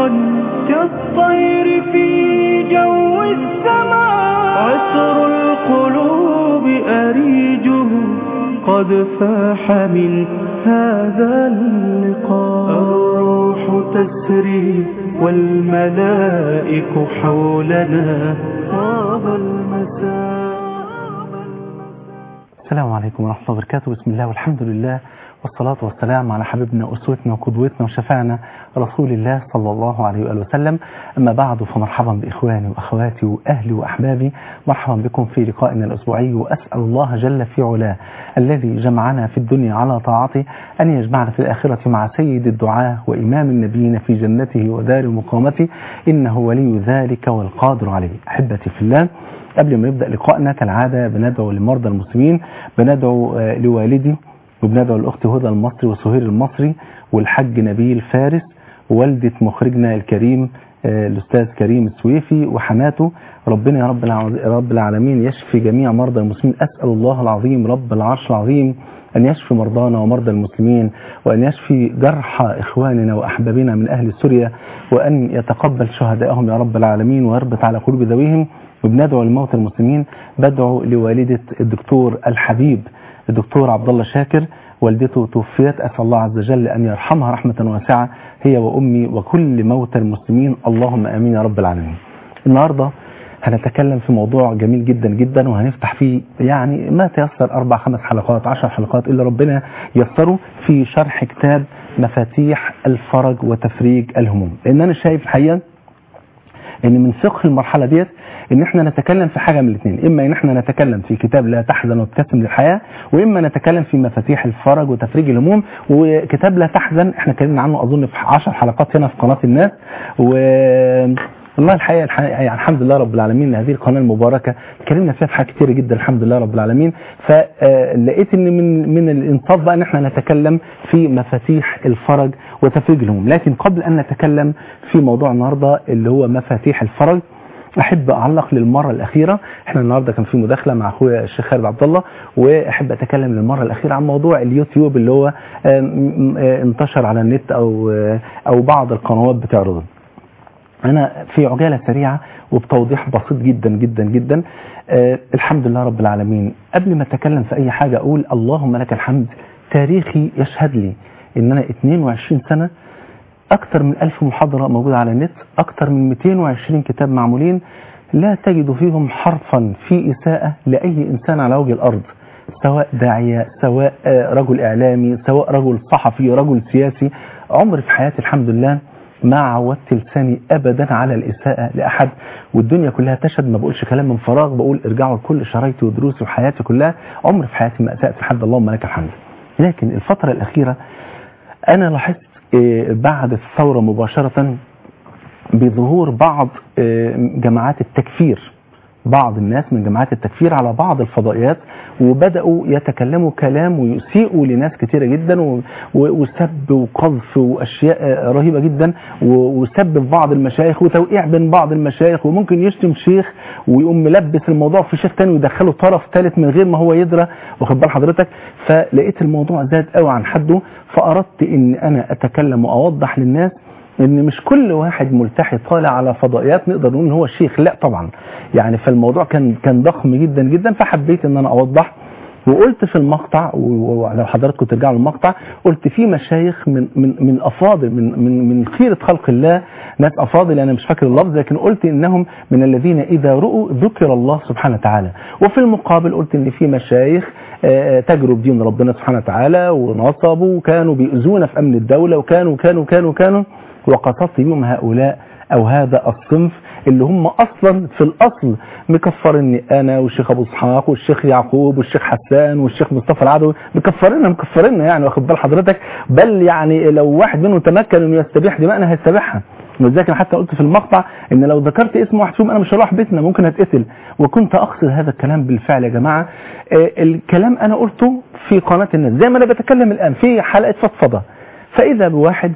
حقا كالطير في جو السماء عطر القلوب أريجه قد فاح من هذا اللقاء الروح تسري والملائك حولنا طاب المساء السلام عليكم ورحمة الله وبركاته بسم الله والحمد لله والصلاة والسلام على حبيبنا وأسوتنا وقدوتنا وشفعنا رسول الله صلى الله عليه وآله وسلم أما بعد فمرحبا بإخواني وأخواتي وأهلي وأحبابي مرحبا بكم في لقائنا الأسبوعي وأسأل الله جل في علاه الذي جمعنا في الدنيا على طاعته أن يجمعنا في الآخرة مع سيد الدعاة وإمام النبيين في جنته ودار مقامته إنه ولي ذلك والقادر عليه أحبتي في الله قبل ما نبدأ لقائنا كالعادة بندعو لمرضى المسلمين بندعو آه، لوالدي وبندعو لأختي هدى المصري وسهير المصري والحج نبيل فارس ووالدة مخرجنا الكريم آه، الأستاذ كريم السويفي وحماته ربنا يا رب الع- رب العالمين يشفي جميع مرضى المسلمين أسأل الله العظيم رب العرش العظيم أن يشفي مرضانا ومرضى المسلمين وأن يشفي جرحى إخواننا وأحبابنا من أهل سوريا وأن يتقبل شهدائهم يا رب العالمين ويربط على قلوب ذويهم وبندعو لموتى المسلمين بدعو لوالدة الدكتور الحبيب الدكتور عبد الله شاكر والدته توفيت أسأل الله عز وجل أن يرحمها رحمة واسعة هي وأمي وكل موتى المسلمين اللهم آمين يا رب العالمين النهاردة هنتكلم في موضوع جميل جدا جدا وهنفتح فيه يعني ما تيسر أربع خمس حلقات عشر حلقات إلا ربنا يسره في شرح كتاب مفاتيح الفرج وتفريج الهموم لأن أنا شايف الحقيقة ان من فقه المرحله ديت ان احنا نتكلم في حاجه من الاثنين اما ان احنا نتكلم في كتاب لا تحزن وابتسم للحياه واما نتكلم في مفاتيح الفرج وتفريج الهموم وكتاب لا تحزن احنا اتكلمنا عنه اظن في 10 حلقات هنا في قناه الناس و والله الحقيقه الحقيقة يعني الحمد لله رب العالمين هذه القناه المباركه اتكلمنا فيها في حاجات كتير جدا الحمد لله رب العالمين فلقيت ان من من الانصاف بقى ان احنا نتكلم في مفاتيح الفرج وتفريج الهموم لكن قبل ان نتكلم في موضوع النهارده اللي هو مفاتيح الفرج احب اعلق للمره الاخيره احنا النهارده كان في مداخله مع اخويا الشيخ خالد عبد الله واحب اتكلم للمره الاخيره عن موضوع اليوتيوب اللي هو آم، آه، انتشر على النت او آه، او بعض القنوات بتعرضه أنا في عجالة سريعة وبتوضيح بسيط جدا جدا جدا آه الحمد لله رب العالمين قبل ما أتكلم في أي حاجة أقول اللهم لك الحمد تاريخي يشهد لي إن أنا 22 سنة أكثر من ألف محاضرة موجودة على النت أكثر من 220 كتاب معمولين لا تجد فيهم حرفا في إساءة لأي إنسان على وجه الأرض سواء داعية سواء آه، رجل إعلامي سواء رجل صحفي رجل سياسي عمر في حياتي الحمد لله ما عودت لساني ابدا على الاساءه لاحد والدنيا كلها تشهد ما بقولش كلام من فراغ بقول ارجعوا لكل شرايطي ودروسي وحياتي كلها عمر في حياتي ما اسات لحد اللهم لك الحمد لكن الفتره الاخيره انا لاحظت آه، بعد الثوره مباشره بظهور بعض آه، جماعات التكفير بعض الناس من جماعات التكفير على بعض الفضائيات وبدأوا يتكلموا كلام ويسيئوا لناس كتيرة جدا و- و- وسب وقذف وأشياء آه، رهيبة جدا و- وسب في بعض المشايخ وتوقيع بين بعض المشايخ وممكن يشتم شيخ ويقوم ملبس الموضوع في شيخ تاني ويدخله طرف ثالث من غير ما هو يدرى واخد بال حضرتك فلقيت الموضوع زاد قوي عن حده فأردت إن أنا أتكلم وأوضح للناس ان مش كل واحد ملتحي طالع على فضائيات نقدر نقول ان هو شيخ لا طبعا يعني فالموضوع كان كان ضخم جدا جدا فحبيت ان انا اوضح وقلت في المقطع و- ولو حضراتكم ترجعوا للمقطع قلت في مشايخ من من من افاضل من من من خيره خلق الله ناس افاضل انا مش فاكر اللفظ لكن قلت انهم من الذين اذا رؤوا ذكر الله سبحانه وتعالى وفي المقابل قلت ان في مشايخ آه، تجروا بدين ربنا سبحانه وتعالى ونصبوا وكانوا بيؤذونا في امن الدوله وكانوا كانوا كانوا كانوا وقصدت بهم هؤلاء او هذا الصنف اللي هم اصلا في الاصل مكفرني انا والشيخ ابو اسحاق والشيخ يعقوب والشيخ حسان والشيخ مصطفى العدوي مكفرنا مكفرنا يعني واخد بال حضرتك بل يعني لو واحد منهم تمكن انه يستبيح دماءنا هيستبيحها ولذلك انا حتى قلت في المقطع ان لو ذكرت اسم واحد فيهم انا مش هروح بيتنا ممكن اتقتل وكنت اقصد هذا الكلام بالفعل يا جماعه آه الكلام انا قلته في قناه الناس زي ما انا بتكلم الان في حلقه فضفضه فاذا بواحد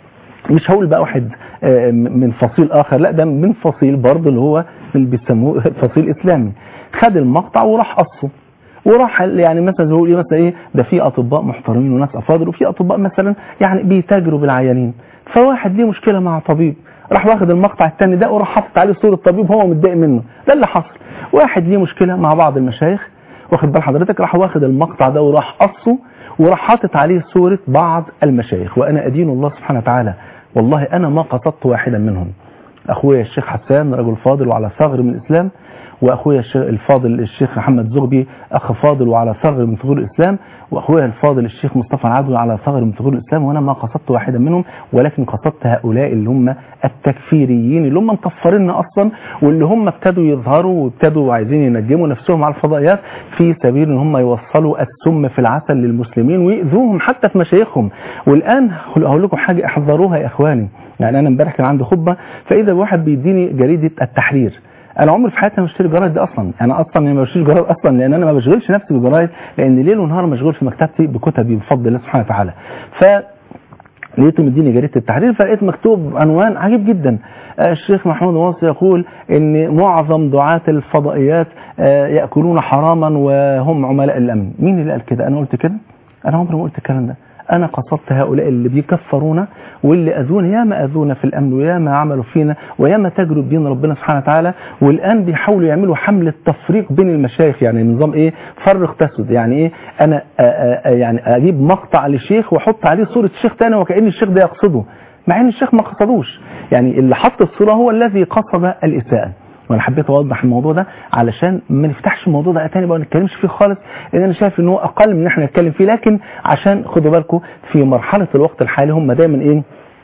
مش هقول بقى واحد آه، من فصيل اخر لا ده من فصيل برضه اللي هو اللي بيسموه فصيل اسلامي خد المقطع وراح قصه وراح يعني مثلا زي ما بيقول ايه مثلا ايه ده في اطباء محترمين وناس افاضل وفي اطباء مثلا يعني بيتاجروا بالعيانين فواحد ليه مشكله مع طبيب راح واخد المقطع الثاني ده وراح حاطط عليه صوره طبيب هو متضايق منه ده اللي حصل واحد ليه مشكله مع بعض المشايخ واخد بال حضرتك راح واخد المقطع ده وراح قصه وراح حاطط عليه صوره بعض المشايخ وانا ادين الله سبحانه وتعالى والله انا ما قصدت واحدا منهم اخويا الشيخ حسان رجل فاضل وعلى ثغر من الاسلام واخويا الشيخ الفاضل الشيخ محمد زغبي اخ فاضل وعلى ثغر من ثغور الاسلام واخويا الفاضل الشيخ مصطفى العدوي على ثغر من ثغور الاسلام وانا ما قصدت واحدا منهم ولكن قصدت هؤلاء اللي هم التكفيريين اللي هم مكفريننا اصلا واللي هم ابتدوا يظهروا وابتدوا عايزين ينجموا نفسهم على الفضائيات في سبيل ان هم يوصلوا السم في العسل للمسلمين ويؤذوهم حتى في مشايخهم والان هقول لكم حاجه احذروها يا اخواني يعني انا امبارح كان عندي خطبه فاذا واحد بيديني جريده التحرير انا عمري في حياتي ما بشتري جرايد دي اصلا انا اصلا ما بشتريش جرايد اصلا لان انا ما بشغلش نفسي بالجرايد لان ليل ونهار مشغول في مكتبتي بكتبي بفضل الله سبحانه وتعالى ف لقيته مديني جريده التحرير فلقيت مكتوب عنوان عجيب جدا الشيخ محمود واصي يقول ان معظم دعاة الفضائيات ياكلون حراما وهم عملاء الامن مين اللي قال كده انا قلت كده انا عمري ما قلت الكلام ده انا قصدت هؤلاء اللي بيكفرونا واللي اذونا ياما اذونا في الامن وياما عملوا فينا وياما تجروا بدين ربنا سبحانه وتعالى والان بيحاولوا يعملوا حمله تفريق بين المشايخ يعني نظام ايه فرق تسد يعني ايه انا آآ آآ يعني اجيب مقطع لشيخ واحط عليه صوره شيخ تاني وكان الشيخ ده يقصده مع ان الشيخ ما قصدوش يعني اللي حط الصوره هو الذي قصد الاساءه وانا حبيت اوضح الموضوع ده علشان ما نفتحش الموضوع ده تاني بقى ما نتكلمش فيه خالص لان انا شايف ان هو اقل من ان احنا نتكلم فيه لكن عشان خدوا بالكم في مرحله الوقت الحالي هم دايما ايه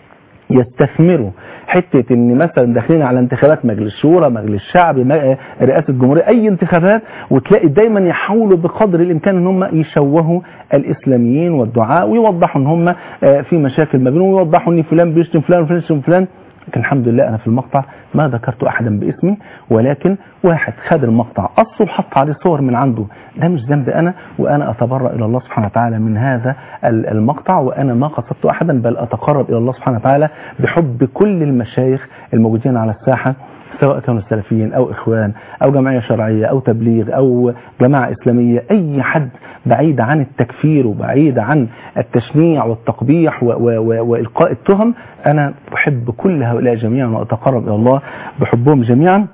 يستثمروا حتة ان مثلا داخلين على انتخابات مجلس شورى مجلس شعب رئاسة الجمهورية اي انتخابات وتلاقي دايما يحاولوا بقدر الامكان ان هم يشوهوا الاسلاميين والدعاء ويوضحوا ان هم في مشاكل ما بينهم ويوضحوا ان فلان بيشتم فلان وفلان بيشتم فلان لكن الحمد لله أنا في المقطع ما ذكرت أحدا باسمي ولكن واحد خد المقطع قصه وحط عليه صور من عنده ده مش ذنب أنا وأنا أتبرأ إلى الله سبحانه وتعالى من هذا المقطع وأنا ما قصدت أحدا بل أتقرب إلى الله سبحانه وتعالى بحب كل المشايخ الموجودين على الساحة سواء كانوا السلفيين أو إخوان أو جمعية شرعية أو تبليغ أو جماعة إسلامية أي حد بعيد عن التكفير وبعيد عن التشنيع والتقبيح وإلقاء التهم أنا بحب كل هؤلاء جميعا وأتقرب إلى الله بحبهم جميعا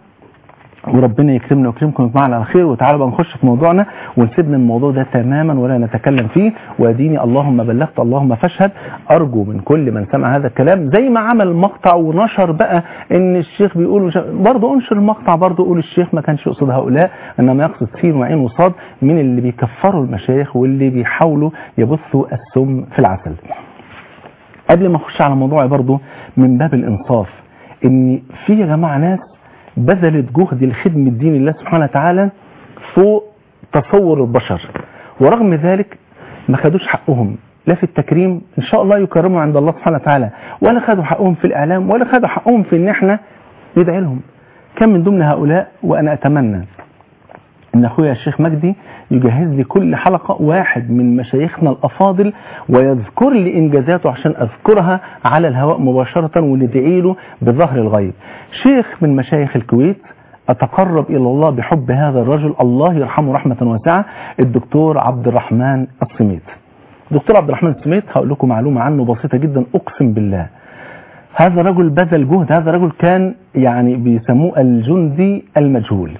وربنا يكرمنا ويكرمكم معنا على خير وتعالوا بقى نخش في موضوعنا ونسيبنا الموضوع ده تماما ولا نتكلم فيه واديني اللهم بلغت اللهم فاشهد ارجو من كل من سمع هذا الكلام زي ما عمل مقطع ونشر بقى ان الشيخ بيقول برضه انشر المقطع برضه قول الشيخ ما كانش يقصد هؤلاء انما يقصد سين وعين وصاد من اللي بيكفروا المشايخ واللي بيحاولوا يبثوا السم في العسل قبل ما اخش على موضوعي برضه من باب الانصاف ان في يا جماعه ناس بذلت جهد لخدمة دين الله سبحانه وتعالى فوق تصور البشر ورغم ذلك ما خدوش حقهم لا في التكريم ان شاء الله يكرموا عند الله سبحانه وتعالى ولا خدوا حقهم في الاعلام ولا خدوا حقهم في ان احنا ندعي لهم كم من ضمن هؤلاء وانا اتمنى ان اخويا الشيخ مجدي يجهز لي كل حلقة واحد من مشايخنا الافاضل ويذكر لي انجازاته عشان اذكرها على الهواء مباشرة وندعي له بظهر الغيب شيخ من مشايخ الكويت اتقرب الى الله بحب هذا الرجل الله يرحمه رحمة واسعة الدكتور عبد الرحمن الصميت دكتور عبد الرحمن الصميت هقول لكم معلومة عنه بسيطة جدا اقسم بالله هذا الرجل بذل جهد هذا الرجل كان يعني بيسموه الجندي المجهول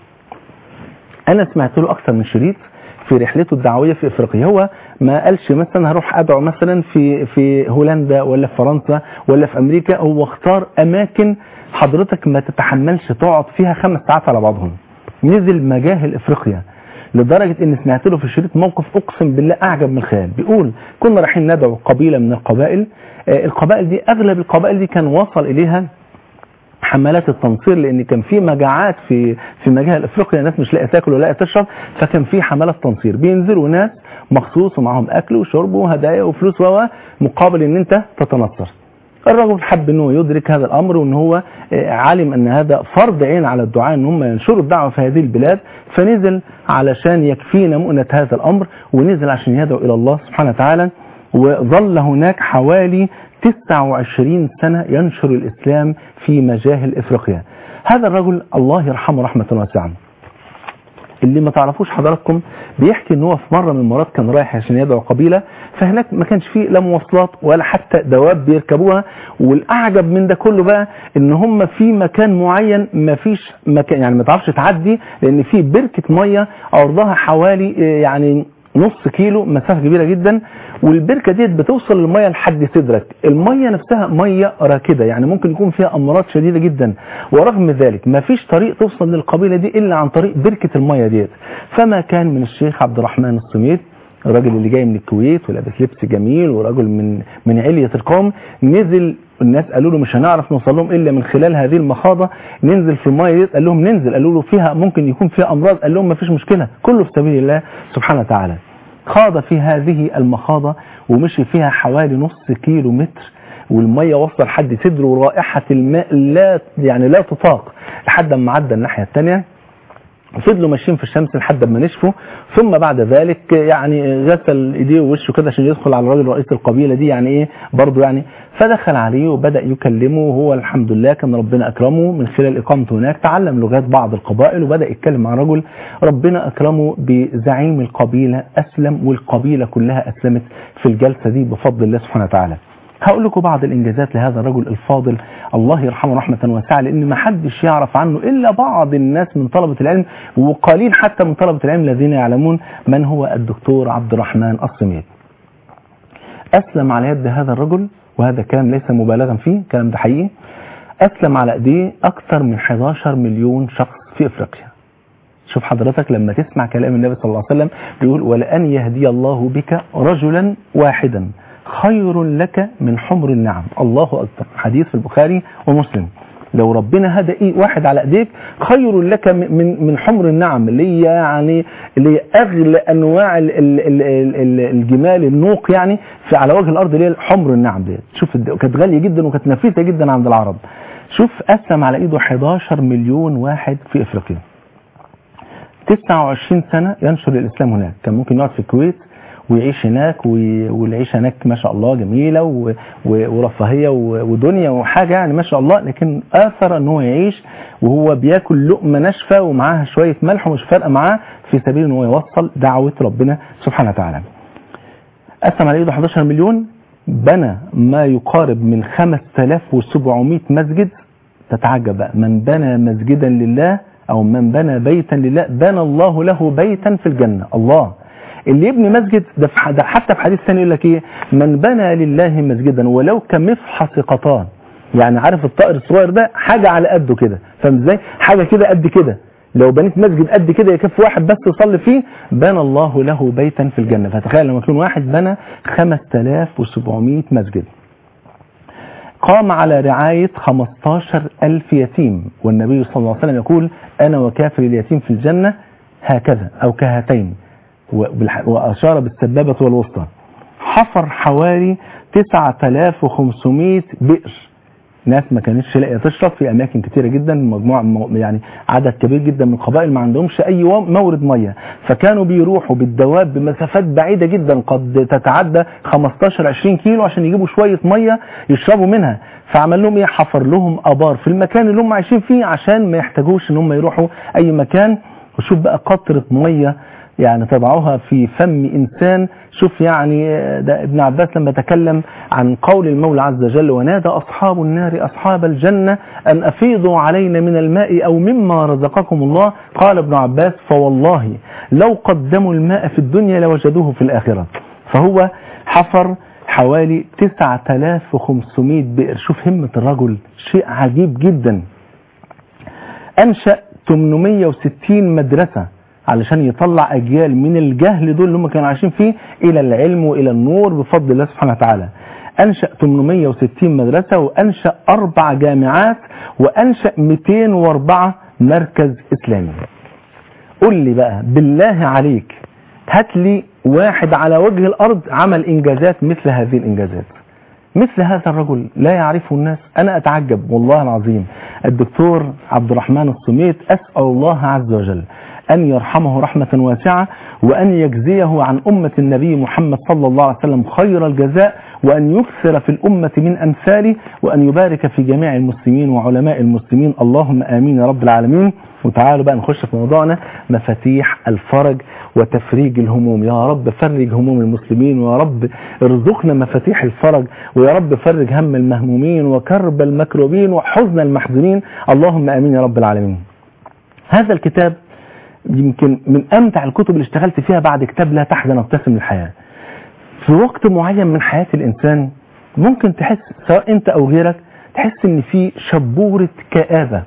انا سمعت له اكثر من شريط في رحلته الدعويه في افريقيا هو ما قالش مثلا هروح ادعو مثلا في في هولندا ولا في فرنسا ولا في امريكا هو اختار اماكن حضرتك ما تتحملش تقعد فيها خمس ساعات على بعضهم نزل مجاهل افريقيا لدرجة ان سمعت له في الشريط موقف اقسم بالله اعجب من الخيال بيقول كنا رايحين ندعو قبيلة من القبائل آه القبائل دي اغلب القبائل دي كان وصل اليها حملات التنصير لان كان في مجاعات في في مجال افريقيا الناس مش لاقيه تاكل ولا لاقيه تشرب فكان في حملات تنصير بينزلوا ناس مخصوص ومعاهم اكل وشرب وهدايا وفلوس و مقابل ان انت تتنصر الرجل حب انه يدرك هذا الامر وان هو علم ان هذا فرض عين على الدعاء ان هم ينشروا الدعوه في هذه البلاد فنزل علشان يكفينا مؤنه هذا الامر ونزل عشان يدعو الى الله سبحانه وتعالى وظل هناك حوالي 29 سنة ينشر الإسلام في مجاهل إفريقيا هذا الرجل الله يرحمه رحمة واسعة اللي ما تعرفوش حضراتكم بيحكي ان هو في مره من المرات كان رايح عشان يدعو قبيله فهناك ما كانش فيه لا مواصلات ولا حتى دواب بيركبوها والاعجب من ده كله بقى ان هم في مكان معين ما فيش مكان يعني ما تعرفش تعدي لان في بركه ميه عرضها حوالي آه، يعني نص كيلو مسافه كبيره جدا والبركه ديت بتوصل للميه لحد صدرك الميه نفسها ميه راكده يعني ممكن يكون فيها امراض شديده جدا ورغم ذلك ما فيش طريق توصل للقبيله دي الا عن طريق بركه الميه ديت فما كان من الشيخ عبد الرحمن الصميت الراجل اللي جاي من الكويت ولابس لبس جميل ورجل من من علية القوم نزل الناس قالوا له مش هنعرف نوصل لهم الا من خلال هذه المخاضه ننزل في الميه ديت قال لهم ننزل قالوا له فيها ممكن يكون فيها امراض قال لهم ما فيش مشكله كله في سبيل الله سبحانه وتعالى خاض في هذه المخاضه ومشي فيها حوالي نص كيلو متر والميه وصل لحد صدره ورائحه الماء لا يعني لا تطاق لحد ما عدى الناحيه الثانيه فضلوا ماشيين في الشمس لحد ما نشفوا ثم بعد ذلك يعني غسل ايديه ووشه كده عشان يدخل على الراجل رئيس القبيله دي يعني ايه برضه يعني فدخل عليه وبدا يكلمه وهو الحمد لله كان ربنا اكرمه من خلال اقامته هناك تعلم لغات بعض القبائل وبدا يتكلم مع رجل ربنا اكرمه بزعيم القبيله اسلم والقبيله كلها اسلمت في الجلسه دي بفضل الله سبحانه وتعالى هقول لكم بعض الانجازات لهذا الرجل الفاضل الله يرحمه رحمه واسعه لان ما حدش يعرف عنه الا بعض الناس من طلبه العلم وقليل حتى من طلبه العلم الذين يعلمون من هو الدكتور عبد الرحمن الصميت. اسلم على يد هذا الرجل وهذا كلام ليس مبالغا فيه كلام ده حقيقي اسلم على ايديه اكثر من 11 مليون شخص في افريقيا. شوف حضرتك لما تسمع كلام النبي صلى الله عليه وسلم بيقول ولأن يهدي الله بك رجلا واحدا خير لك من حمر النعم الله أكبر حديث في البخاري ومسلم لو ربنا هدى ايه واحد على ايديك خير لك من من حمر النعم اللي هي يعني اللي هي اغلى انواع ال ال ال ال الجمال النوق يعني في على وجه الارض اللي هي حمر النعم ديت شوف الد- كانت غاليه جدا وكانت نفيسه جدا عند العرب شوف قسم على ايده 11 مليون واحد في افريقيا 29 سنة ينشر الإسلام هناك كان ممكن يقعد في الكويت ويعيش هناك وي- والعيشة هناك ما شاء الله جميلة و- و- ورفاهية و- ودنيا وحاجة يعني ما شاء الله لكن آثر أن هو يعيش وهو بياكل لقمة ناشفة ومعاها شوية ملح ومش فارقة معاه في سبيل أن هو يوصل دعوة ربنا سبحانه وتعالى قسم على ايده 11 مليون بنى ما يقارب من 5700 مسجد تتعجب بقى من بنى مسجدا لله او من بنى بيتا لله بنى الله له بيتا في الجنه الله اللي يبني مسجد ده, في ح- ده حتى في حديث ثاني يقول لك ايه من بنى لله مسجدا ولو كمفحص قطان يعني عارف الطائر الصغير ده حاجه على قده كده فاهم ازاي حاجه كده قد كده لو بنيت مسجد قد كده يكفي واحد بس يصلي فيه بنى الله له بيتا في الجنه فتخيل لما يكون واحد بنى 5700 مسجد قام على رعاية 15 ألف يتيم والنبي صلى الله عليه وسلم يقول أنا وكافر اليتيم في الجنة هكذا أو كهاتين وبالح- وأشار بالسبابة والوسطى حفر حوالي 9500 بئر ناس ما كانتش لاقيه تشرب في اماكن كتيره جدا مجموعه م- يعني عدد كبير جدا من القبائل ما عندهمش اي و- مورد ميه فكانوا بيروحوا بالدواب بمسافات بعيده جدا قد تتعدى 15 20 كيلو عشان يجيبوا شويه ميه يشربوا منها فعمل لهم ايه حفر لهم ابار في المكان اللي هم عايشين فيه عشان ما يحتاجوش ان هم يروحوا اي مكان وشوف بقى قطره ميه يعني تضعها في فم إنسان شوف يعني ده ابن عباس لما تكلم عن قول المولى عز وجل ونادى أصحاب النار أصحاب الجنة أن أفيضوا علينا من الماء أو مما رزقكم الله قال ابن عباس فوالله لو قدموا الماء في الدنيا لوجدوه في الآخرة فهو حفر حوالي 9500 بئر شوف همة الرجل شيء عجيب جدا أنشأ 860 مدرسة علشان يطلع أجيال من الجهل دول اللي هم كانوا عايشين فيه إلى العلم وإلى النور بفضل الله سبحانه وتعالى أنشأ 860 مدرسة وأنشأ أربع جامعات وأنشأ 204 مركز إسلامي قل لي بقى بالله عليك هات لي واحد على وجه الأرض عمل إنجازات مثل هذه الإنجازات مثل هذا الرجل لا يعرفه الناس أنا أتعجب والله العظيم الدكتور عبد الرحمن الصميت أسأل الله عز وجل أن يرحمه رحمة واسعة وأن يجزيه عن أمة النبي محمد صلى الله عليه وسلم خير الجزاء وأن يكثر في الأمة من أمثاله وأن يبارك في جميع المسلمين وعلماء المسلمين اللهم آمين يا رب العالمين وتعالوا بقى نخش في موضوعنا مفاتيح الفرج وتفريج الهموم يا رب فرج هموم المسلمين ويا رب ارزقنا مفاتيح الفرج ويا رب فرج هم المهمومين وكرب المكروبين وحزن المحزونين اللهم آمين يا رب العالمين هذا الكتاب يمكن من أمتع الكتب اللي اشتغلت فيها بعد كتاب لا تحزن وابتسم للحياة في وقت معين من حياة الإنسان ممكن تحس سواء أنت أو غيرك تحس إن في شبورة كآبة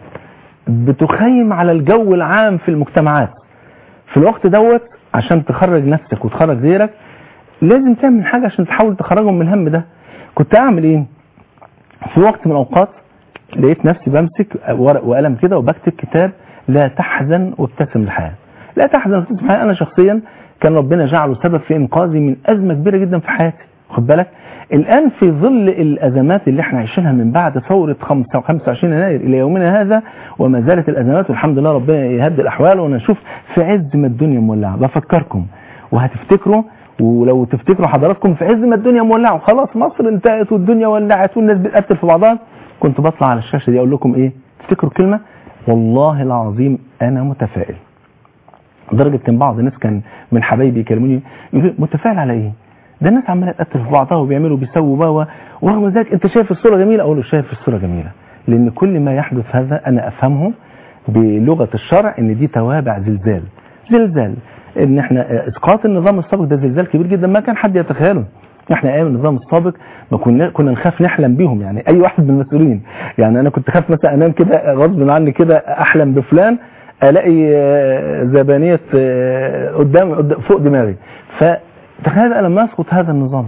بتخيم على الجو العام في المجتمعات في الوقت دوت عشان تخرج نفسك وتخرج غيرك لازم تعمل حاجة عشان تحاول تخرجهم من الهم ده كنت أعمل إيه في وقت من الأوقات لقيت نفسي بمسك ورق وقلم كده وبكتب كتاب لا تحزن وابتسم للحياة لا تحزن وابتسم للحياة أنا شخصيا كان ربنا جعله سبب في إنقاذي من أزمة كبيرة جدا في حياتي خد بالك الآن في ظل الأزمات اللي احنا عايشينها من بعد ثورة 25 يناير إلى يومنا هذا وما زالت الأزمات والحمد لله ربنا يهدي الأحوال ونشوف في عز ما الدنيا مولعة بفكركم وهتفتكروا ولو تفتكروا حضراتكم في عز ما الدنيا مولعة وخلاص مصر انتهت والدنيا ولعت والناس بتقتل في بعضها كنت بطلع على الشاشة دي أقول لكم إيه تفتكروا كلمة والله العظيم أنا متفائل لدرجة كان بعض الناس كان من حبايبي يكلموني يقولوا متفائل على إيه ده الناس عماله تقتل في بعضها وبيعملوا بيسووا بقى ورغم ذلك انت شايف الصوره جميله اقول له شايف الصوره جميله لان كل ما يحدث هذا انا افهمه بلغه الشرع ان دي توابع زلزال زلزال ان احنا اسقاط النظام السابق ده زلزال كبير جدا ما كان حد يتخيله احنا ايام النظام السابق ما كنا كنا نخاف نحلم بيهم يعني اي واحد من المسؤولين يعني انا كنت خاف مثلا انام كده غصب عني كده احلم بفلان الاقي زبانيه قدام فوق دماغي ف تخيل لما يسقط هذا النظام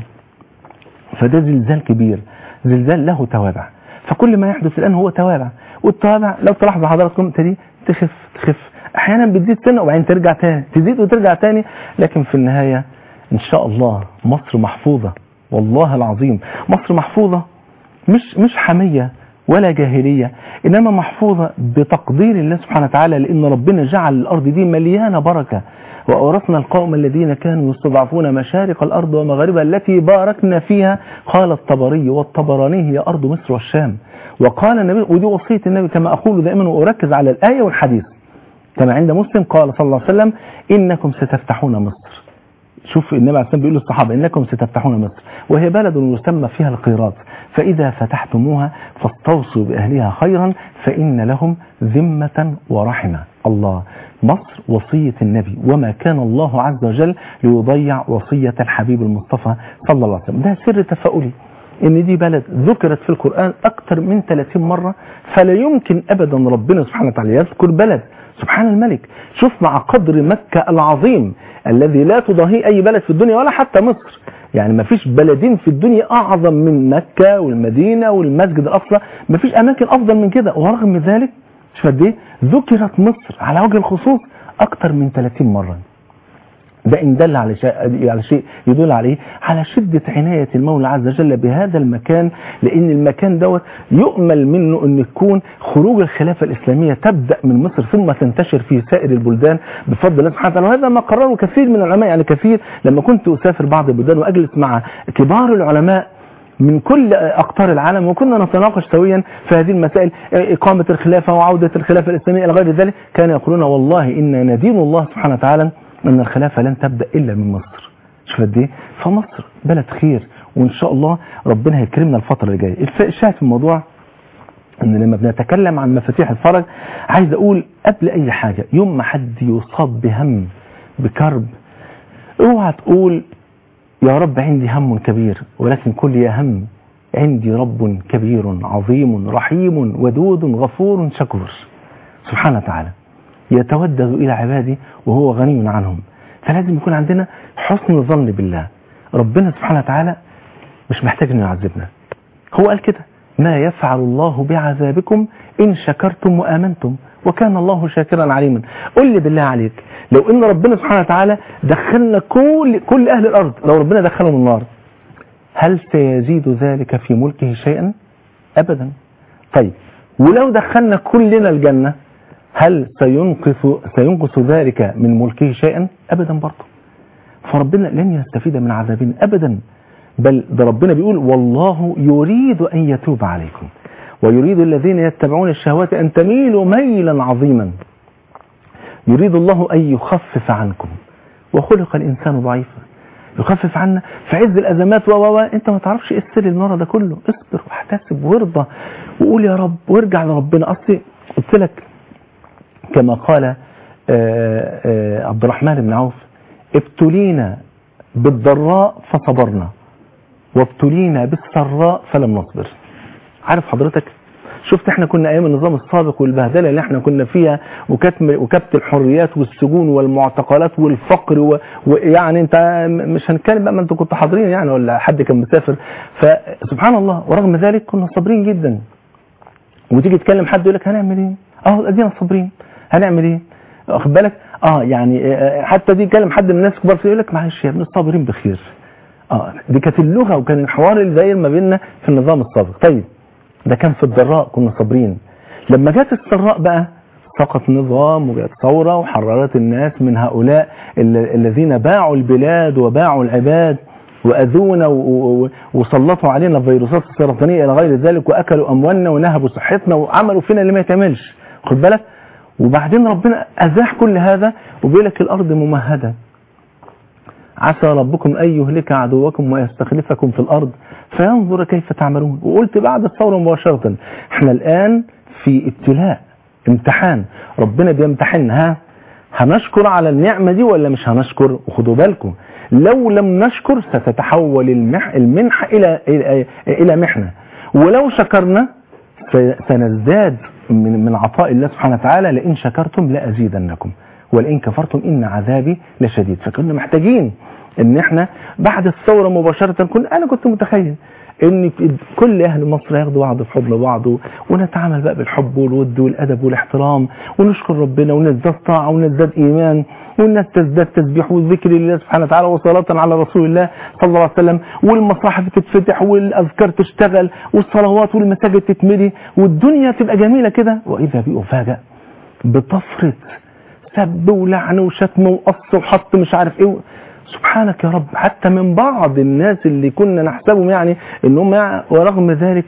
فده زلزال كبير زلزال له توابع فكل ما يحدث الآن هو توابع والتوابع لو تلاحظوا حضراتكم تدي تخف تخف أحيانا بتزيد سنة وبعدين ترجع تاني تزيد وترجع تاني لكن في النهاية إن شاء الله مصر محفوظة والله العظيم مصر محفوظة مش مش حمية ولا جاهلية إنما محفوظة بتقدير الله سبحانه وتعالى لأن ربنا جعل الأرض دي مليانة بركة وأورثنا القوم الذين كانوا يستضعفون مشارق الأرض ومغاربها التي باركنا فيها قال الطبري والطبراني هي أرض مصر والشام وقال النبي ودي وصية النبي كما أقول دائما وأركز على الآية والحديث كما عند مسلم قال صلى الله عليه وسلم إنكم ستفتحون مصر شوف النبي عليه الصلاة بيقول للصحابة إنكم ستفتحون مصر وهي بلد يسمى فيها القيراط فإذا فتحتموها فاستوصوا بأهلها خيرا فإن لهم ذمة ورحمة الله مصر وصية النبي وما كان الله عز وجل ليضيع وصية الحبيب المصطفى صلى الله عليه وسلم ده سر تفاؤلي ان دي بلد ذكرت في القرآن اكثر من 30 مرة فلا يمكن ابدا ربنا سبحانه وتعالى يذكر بلد سبحان الملك شوف مع قدر مكة العظيم الذي لا تضاهيه اي بلد في الدنيا ولا حتى مصر يعني ما فيش بلدين في الدنيا اعظم من مكة والمدينة والمسجد الاقصى ما فيش اماكن افضل من كده ورغم ذلك شوف قد ايه ذكرت مصر على وجه الخصوص اكثر من 30 مرة ده إن دل على شيء, على شيء يدل عليه على شدة عناية المولى عز وجل بهذا المكان لأن المكان دوت يؤمل منه أن يكون خروج الخلافة الإسلامية تبدأ من مصر ثم تنتشر في سائر البلدان بفضل الله سبحانه وتعالى وهذا ما قرره كثير من العلماء يعني كثير لما كنت أسافر بعض البلدان وأجلس مع كبار العلماء من كل أقطار العالم وكنا نتناقش سويا في هذه المسائل إقامة الخلافة وعودة الخلافة الإسلامية إلى غير ذلك كانوا يقولون والله إن ندين الله سبحانه وتعالى أن الخلافة لن تبدأ إلا من مصر شوف قد ايه فمصر بلد خير وإن شاء الله ربنا هيكرمنا الفترة اللي جاية الشاهد في الموضوع ان لما بنتكلم عن مفاتيح الفرج عايز اقول قبل اي حاجة يوم ما حد يصاب بهم بكرب اوعى تقول يا رب عندي هم كبير ولكن كل يا هم عندي رب كبير عظيم رحيم ودود غفور شكور سبحانه وتعالى يتودد إلى عباده وهو غني عنهم فلازم يكون عندنا حسن الظن بالله ربنا سبحانه وتعالى مش محتاج انه يعذبنا هو قال كده ما يفعل الله بعذابكم إن شكرتم وآمنتم وكان الله شاكرا عليما قل لي بالله عليك لو ان ربنا سبحانه وتعالى دخلنا كل كل اهل الارض لو ربنا دخلهم النار هل سيزيد ذلك في ملكه شيئا ابدا طيب ولو دخلنا كلنا الجنة هل سينقص سينقص ذلك من ملكه شيئا ابدا برضه فربنا لن يستفيد من عذابنا ابدا بل ده ربنا بيقول والله يريد ان يتوب عليكم ويريد الذين يتبعون الشهوات ان تميلوا ميلا عظيما يريد الله ان يخفف عنكم وخلق الانسان ضعيفا يخفف عنا في عز الازمات و و انت ما تعرفش ايه السر المرة ده كله اصبر واحتسب وارضى وقول يا رب وارجع لربنا اصلي قلت لك كما قال آآ آآ عبد الرحمن بن عوف ابتلينا بالضراء فصبرنا وابتلينا بالسراء فلم نصبر عارف حضرتك شفت احنا كنا ايام النظام السابق والبهدله اللي احنا كنا فيها وكتم وكبت الحريات والسجون والمعتقلات والفقر و- ويعني انت مش هنتكلم بقى ما انتوا كنتوا حاضرين يعني ولا حد كان مسافر فسبحان الله ورغم ذلك كنا صابرين جدا وتيجي تكلم حد يقول لك هنعمل ايه؟ اه ادينا صابرين هنعمل ايه؟ واخد بالك؟ اه يعني آه، حتى دي تكلم حد من الناس كبار يقول لك معلش يا ابن الصابرين بخير اه دي كانت اللغه وكان الحوار اللي داير ما بيننا في النظام السابق طيب ده كان في الضراء كنا صابرين لما جت السراء بقى سقط نظام وجت ثورة وحررت الناس من هؤلاء ال- الذين باعوا البلاد وباعوا العباد وأذونا و- و- وسلطوا علينا الفيروسات السرطانية إلى غير ذلك وأكلوا أموالنا ونهبوا صحتنا وعملوا فينا اللي ما يتعملش خد بالك وبعدين ربنا أزاح كل هذا وبيقول لك الأرض ممهدة عسى ربكم أن يهلك عدوكم ويستخلفكم في الأرض فينظر كيف تعملون وقلت بعد الثورة مباشرة احنا الآن في ابتلاء امتحان ربنا بيمتحننا ها هنشكر على النعمة دي ولا مش هنشكر وخدوا بالكم لو لم نشكر ستتحول المح المنحة إلى إلى, إلى محنة ولو شكرنا س- سنزداد من من عطاء الله سبحانه وتعالى لئن شكرتم لأزيدنكم ولئن كفرتم إن عذابي لشديد فكنا محتاجين ان احنا بعد الثورة مباشرة كنا انا كنت متخيل ان كل اهل مصر ياخدوا بعض في حضن بعض و- ونتعامل بقى بالحب والود والادب والاحترام ونشكر ربنا ونزداد طاعة ونزداد ايمان والناس تزداد تسبيح وذكر لله سبحانه وتعالى وصلاة على رسول الله صلى الله عليه وسلم والمصاحف تتفتح والاذكار تشتغل والصلوات والمساجد تتملي والدنيا تبقى جميلة كده واذا بي افاجئ بطفرة سب ولعن وشتم وقص وحط مش عارف ايه سبحانك يا رب حتى من بعض الناس اللي كنا نحسبهم يعني ان هم يعني ورغم ذلك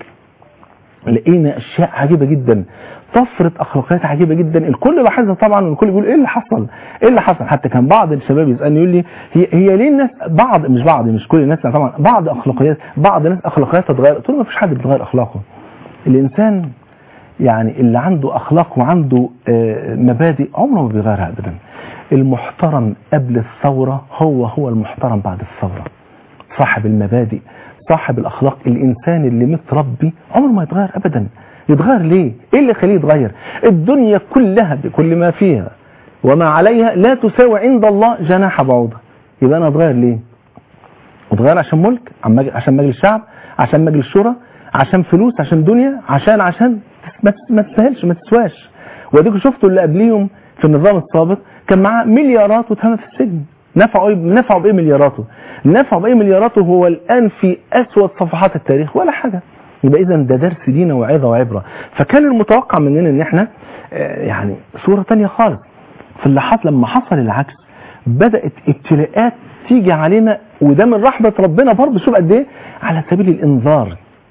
لقينا اشياء عجيبه جدا طفره اخلاقيات عجيبه جدا الكل لاحظها طبعا والكل بيقول ايه اللي حصل ايه اللي حصل حتى كان بعض الشباب يسالني يقول لي هي, هي ليه الناس بعض مش بعض مش كل الناس طبعا بعض اخلاقيات بعض الناس اخلاقياتها اتغيرت قلت له ما فيش حد بيتغير اخلاقه الانسان يعني اللي عنده اخلاق وعنده آه، مبادئ عمره ما بيغيرها ابدا المحترم قبل الثوره هو هو المحترم بعد الثوره صاحب المبادئ صاحب الاخلاق الانسان اللي متربي عمره ما يتغير ابدا يتغير ليه ايه اللي يخليه يتغير الدنيا كلها بكل ما فيها وما عليها لا تساوي عند الله جناح بعوضه يبقى انا اتغير ليه اتغير عشان ملك عن مج- عشان مجلس شعب عشان مجلس شورى عشان فلوس عشان دنيا عشان عشان ما تس- ما تسهلش ما تسواش واديكوا شفتوا اللي قبليهم في النظام السابق كان معاه مليارات واتهم في السجن نفعوا ايه نفعوا بايه ملياراته نفعوا بايه ملياراته هو الان في اسود صفحات التاريخ ولا حاجه يبقى اذا ده درس لينا وعظه وعبره فكان المتوقع مننا ان احنا آه، يعني صوره تانية خالص في اللحظات لما حصل العكس بدات ابتلاءات تيجي علينا وده من رحمه ربنا برضه شوف قد ايه على سبيل الانذار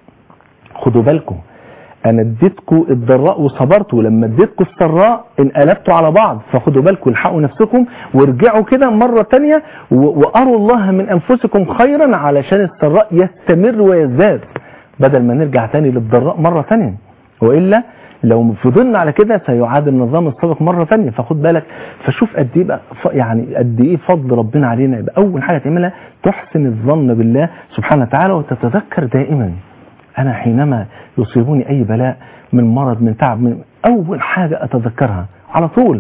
خدوا بالكم انا اديتكم الضراء وصبرتوا لما اديتكم السراء انقلبتوا على بعض فخدوا بالكم الحقوا نفسكم وارجعوا كده مرة تانية و- واروا الله من انفسكم خيرا علشان السراء يستمر ويزداد بدل ما نرجع تاني للضراء مرة تانية والا لو فضلنا على كده سيعاد النظام السابق مرة تانية فخد بالك فشوف قد ايه بقى ف- يعني قد ايه فضل ربنا علينا يبقى اول حاجة تعملها تحسن الظن بالله سبحانه وتعالى وتتذكر دائما أنا حينما يصيبني أي بلاء من مرض من تعب من أول حاجة أتذكرها على طول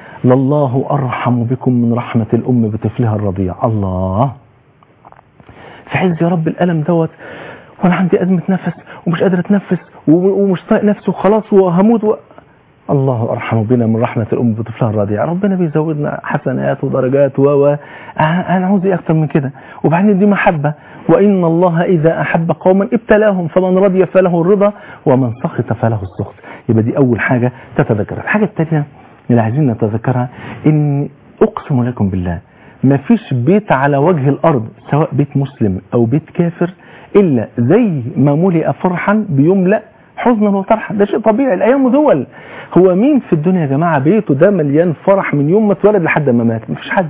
لله أرحم بكم من رحمة الأم بطفلها الرضيع الله في عز يا رب الألم دوت وأنا عندي أزمة نفس ومش قادر أتنفس و- ومش طايق نفسي وخلاص وهموت و... الله أرحم بنا من رحمة الأم بطفلها الرضيع ربنا بيزودنا حسنات ودرجات و و أنا عاوز إيه أكتر من كده وبعدين دي محبة وإن الله إذا أحب قوما ابتلاهم فمن رضي فله الرضا ومن سخط فله السخط يبقى دي أول حاجة تتذكر الحاجة الثانية اللي عايزين نتذكرها ان اقسم لكم بالله ما فيش بيت على وجه الارض سواء بيت مسلم او بيت كافر الا زي ما ملئ فرحا بيملأ حزنا وطرحا ده شيء طبيعي الايام دول هو مين في الدنيا يا جماعه بيته ده مليان فرح من يوم ما اتولد لحد ما مات مفيش حد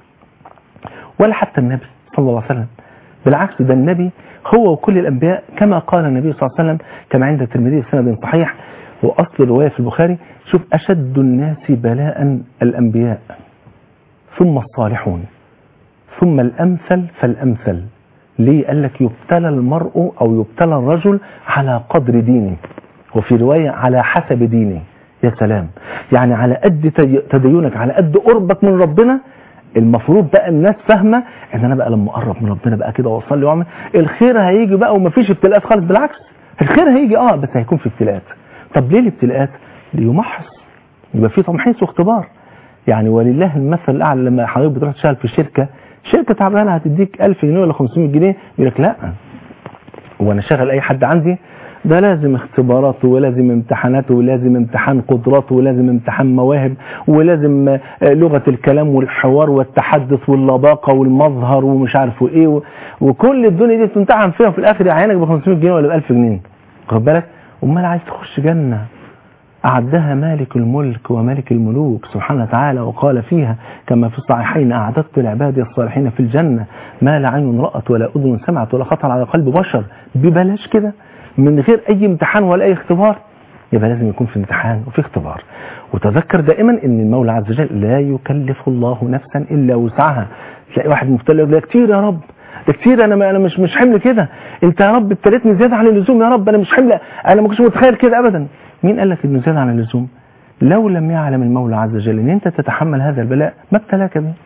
ولا حتى النبي صلى الله عليه وسلم بالعكس ده النبي هو وكل الانبياء كما قال النبي صلى الله عليه وسلم كما عند الترمذي بسند صحيح واصل الروايه في البخاري شوف اشد الناس بلاء الانبياء ثم الصالحون ثم الامثل فالامثل ليه قال لك يبتلى المرء او يبتلى الرجل على قدر دينه وفي روايه على حسب دينه يا سلام يعني على قد تدينك على قد قربك من ربنا المفروض بقى الناس فاهمه ان انا بقى لما اقرب من ربنا بقى كده واصلي واعمل الخير هيجي بقى ومفيش ابتلاءات خالص بالعكس الخير هيجي اه بس هيكون في ابتلاءات طب ليه الابتلاءات ليمحص يبقى في تمحيص واختبار يعني ولله المثل الاعلى لما حضرتك بتروح تشتغل في شركه شركه تعبانه هتديك 1000 جنيه ولا 500 جنيه يقول لك لا هو انا شغل اي حد عندي ده لازم اختبارات ولازم امتحانات ولازم امتحان قدرات ولازم امتحان مواهب ولازم لغة الكلام والحوار والتحدث واللباقة والمظهر ومش عارف ايه وكل الدنيا دي تمتحن فيها وفي الاخر يعينك ب 500 جنيه ولا ب 1000 جنيه واخد بالك امال عايز تخش جنة أعدها مالك الملك وملك الملوك سبحانه وتعالى وقال فيها كما في الصحيحين أعددت لعبادي الصالحين في الجنة ما لا عين رأت ولا أذن سمعت ولا خطر على قلب بشر ببلاش كده من غير أي امتحان ولا أي اختبار يبقى لازم يكون في امتحان وفي اختبار وتذكر دائما ان المولى عز وجل لا يكلف الله نفسا الا وسعها تلاقي واحد مبتلى يقول كتير يا رب ده كتير انا انا مش مش حمل كده انت يا رب ابتليتني زياده عن اللزوم يا رب انا مش حمل انا ما كنتش متخيل كده ابدا مين قال لك انه زياده عن اللزوم لو لم يعلم المولى عز وجل ان انت تتحمل هذا البلاء ما ابتلاك به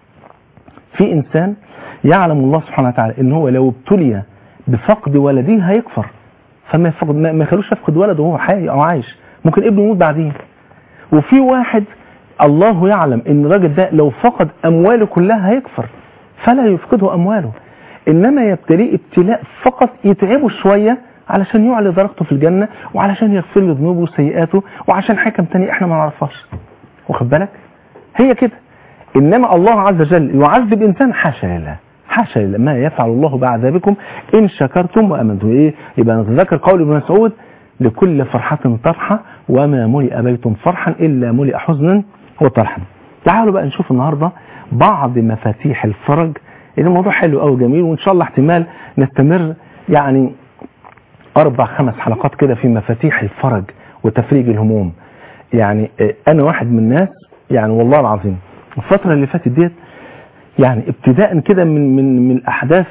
في انسان يعلم الله سبحانه وتعالى ان هو لو ابتلي بفقد ولده هيكفر فما يفقد ما يخلوش يفقد ولده وهو حي او عايش ممكن ابنه يموت بعدين وفي واحد الله يعلم ان الراجل ده لو فقد امواله كلها هيكفر فلا يفقده امواله انما يبتليه ابتلاء فقط يتعبه شويه علشان يعلي درجته في الجنه وعلشان يغفر له ذنوبه وسيئاته وعشان حكم تاني احنا ما نعرفهاش واخد بالك هي كده انما الله عز وجل يعذب انسان حاشا لله حاشا لله ما يفعل الله بعذابكم ان شكرتم وامنتم ايه يبقى نتذكر قول ابن مسعود لكل فرحة طرحة وما ملئ بيت فرحا إلا ملئ حزنا وطرحا تعالوا بقى نشوف النهاردة بعض مفاتيح الفرج الموضوع حلو قوي جميل وإن شاء الله احتمال نستمر يعني أربع خمس حلقات كده في مفاتيح الفرج وتفريج الهموم يعني أنا واحد من الناس يعني والله العظيم الفترة اللي فاتت ديت يعني ابتداء كده من من من أحداث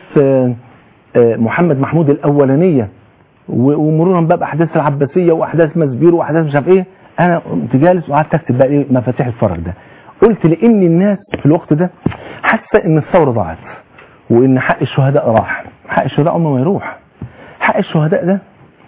محمد محمود الأولانية ومرورا بقى باحداث العباسيه واحداث مسبير واحداث مش عارف ايه انا كنت جالس وقعدت اكتب بقى ايه مفاتيح الفرج ده قلت لان الناس في الوقت ده حاسه ان الثوره ضاعت وان حق الشهداء راح حق الشهداء عمره ما يروح حق الشهداء ده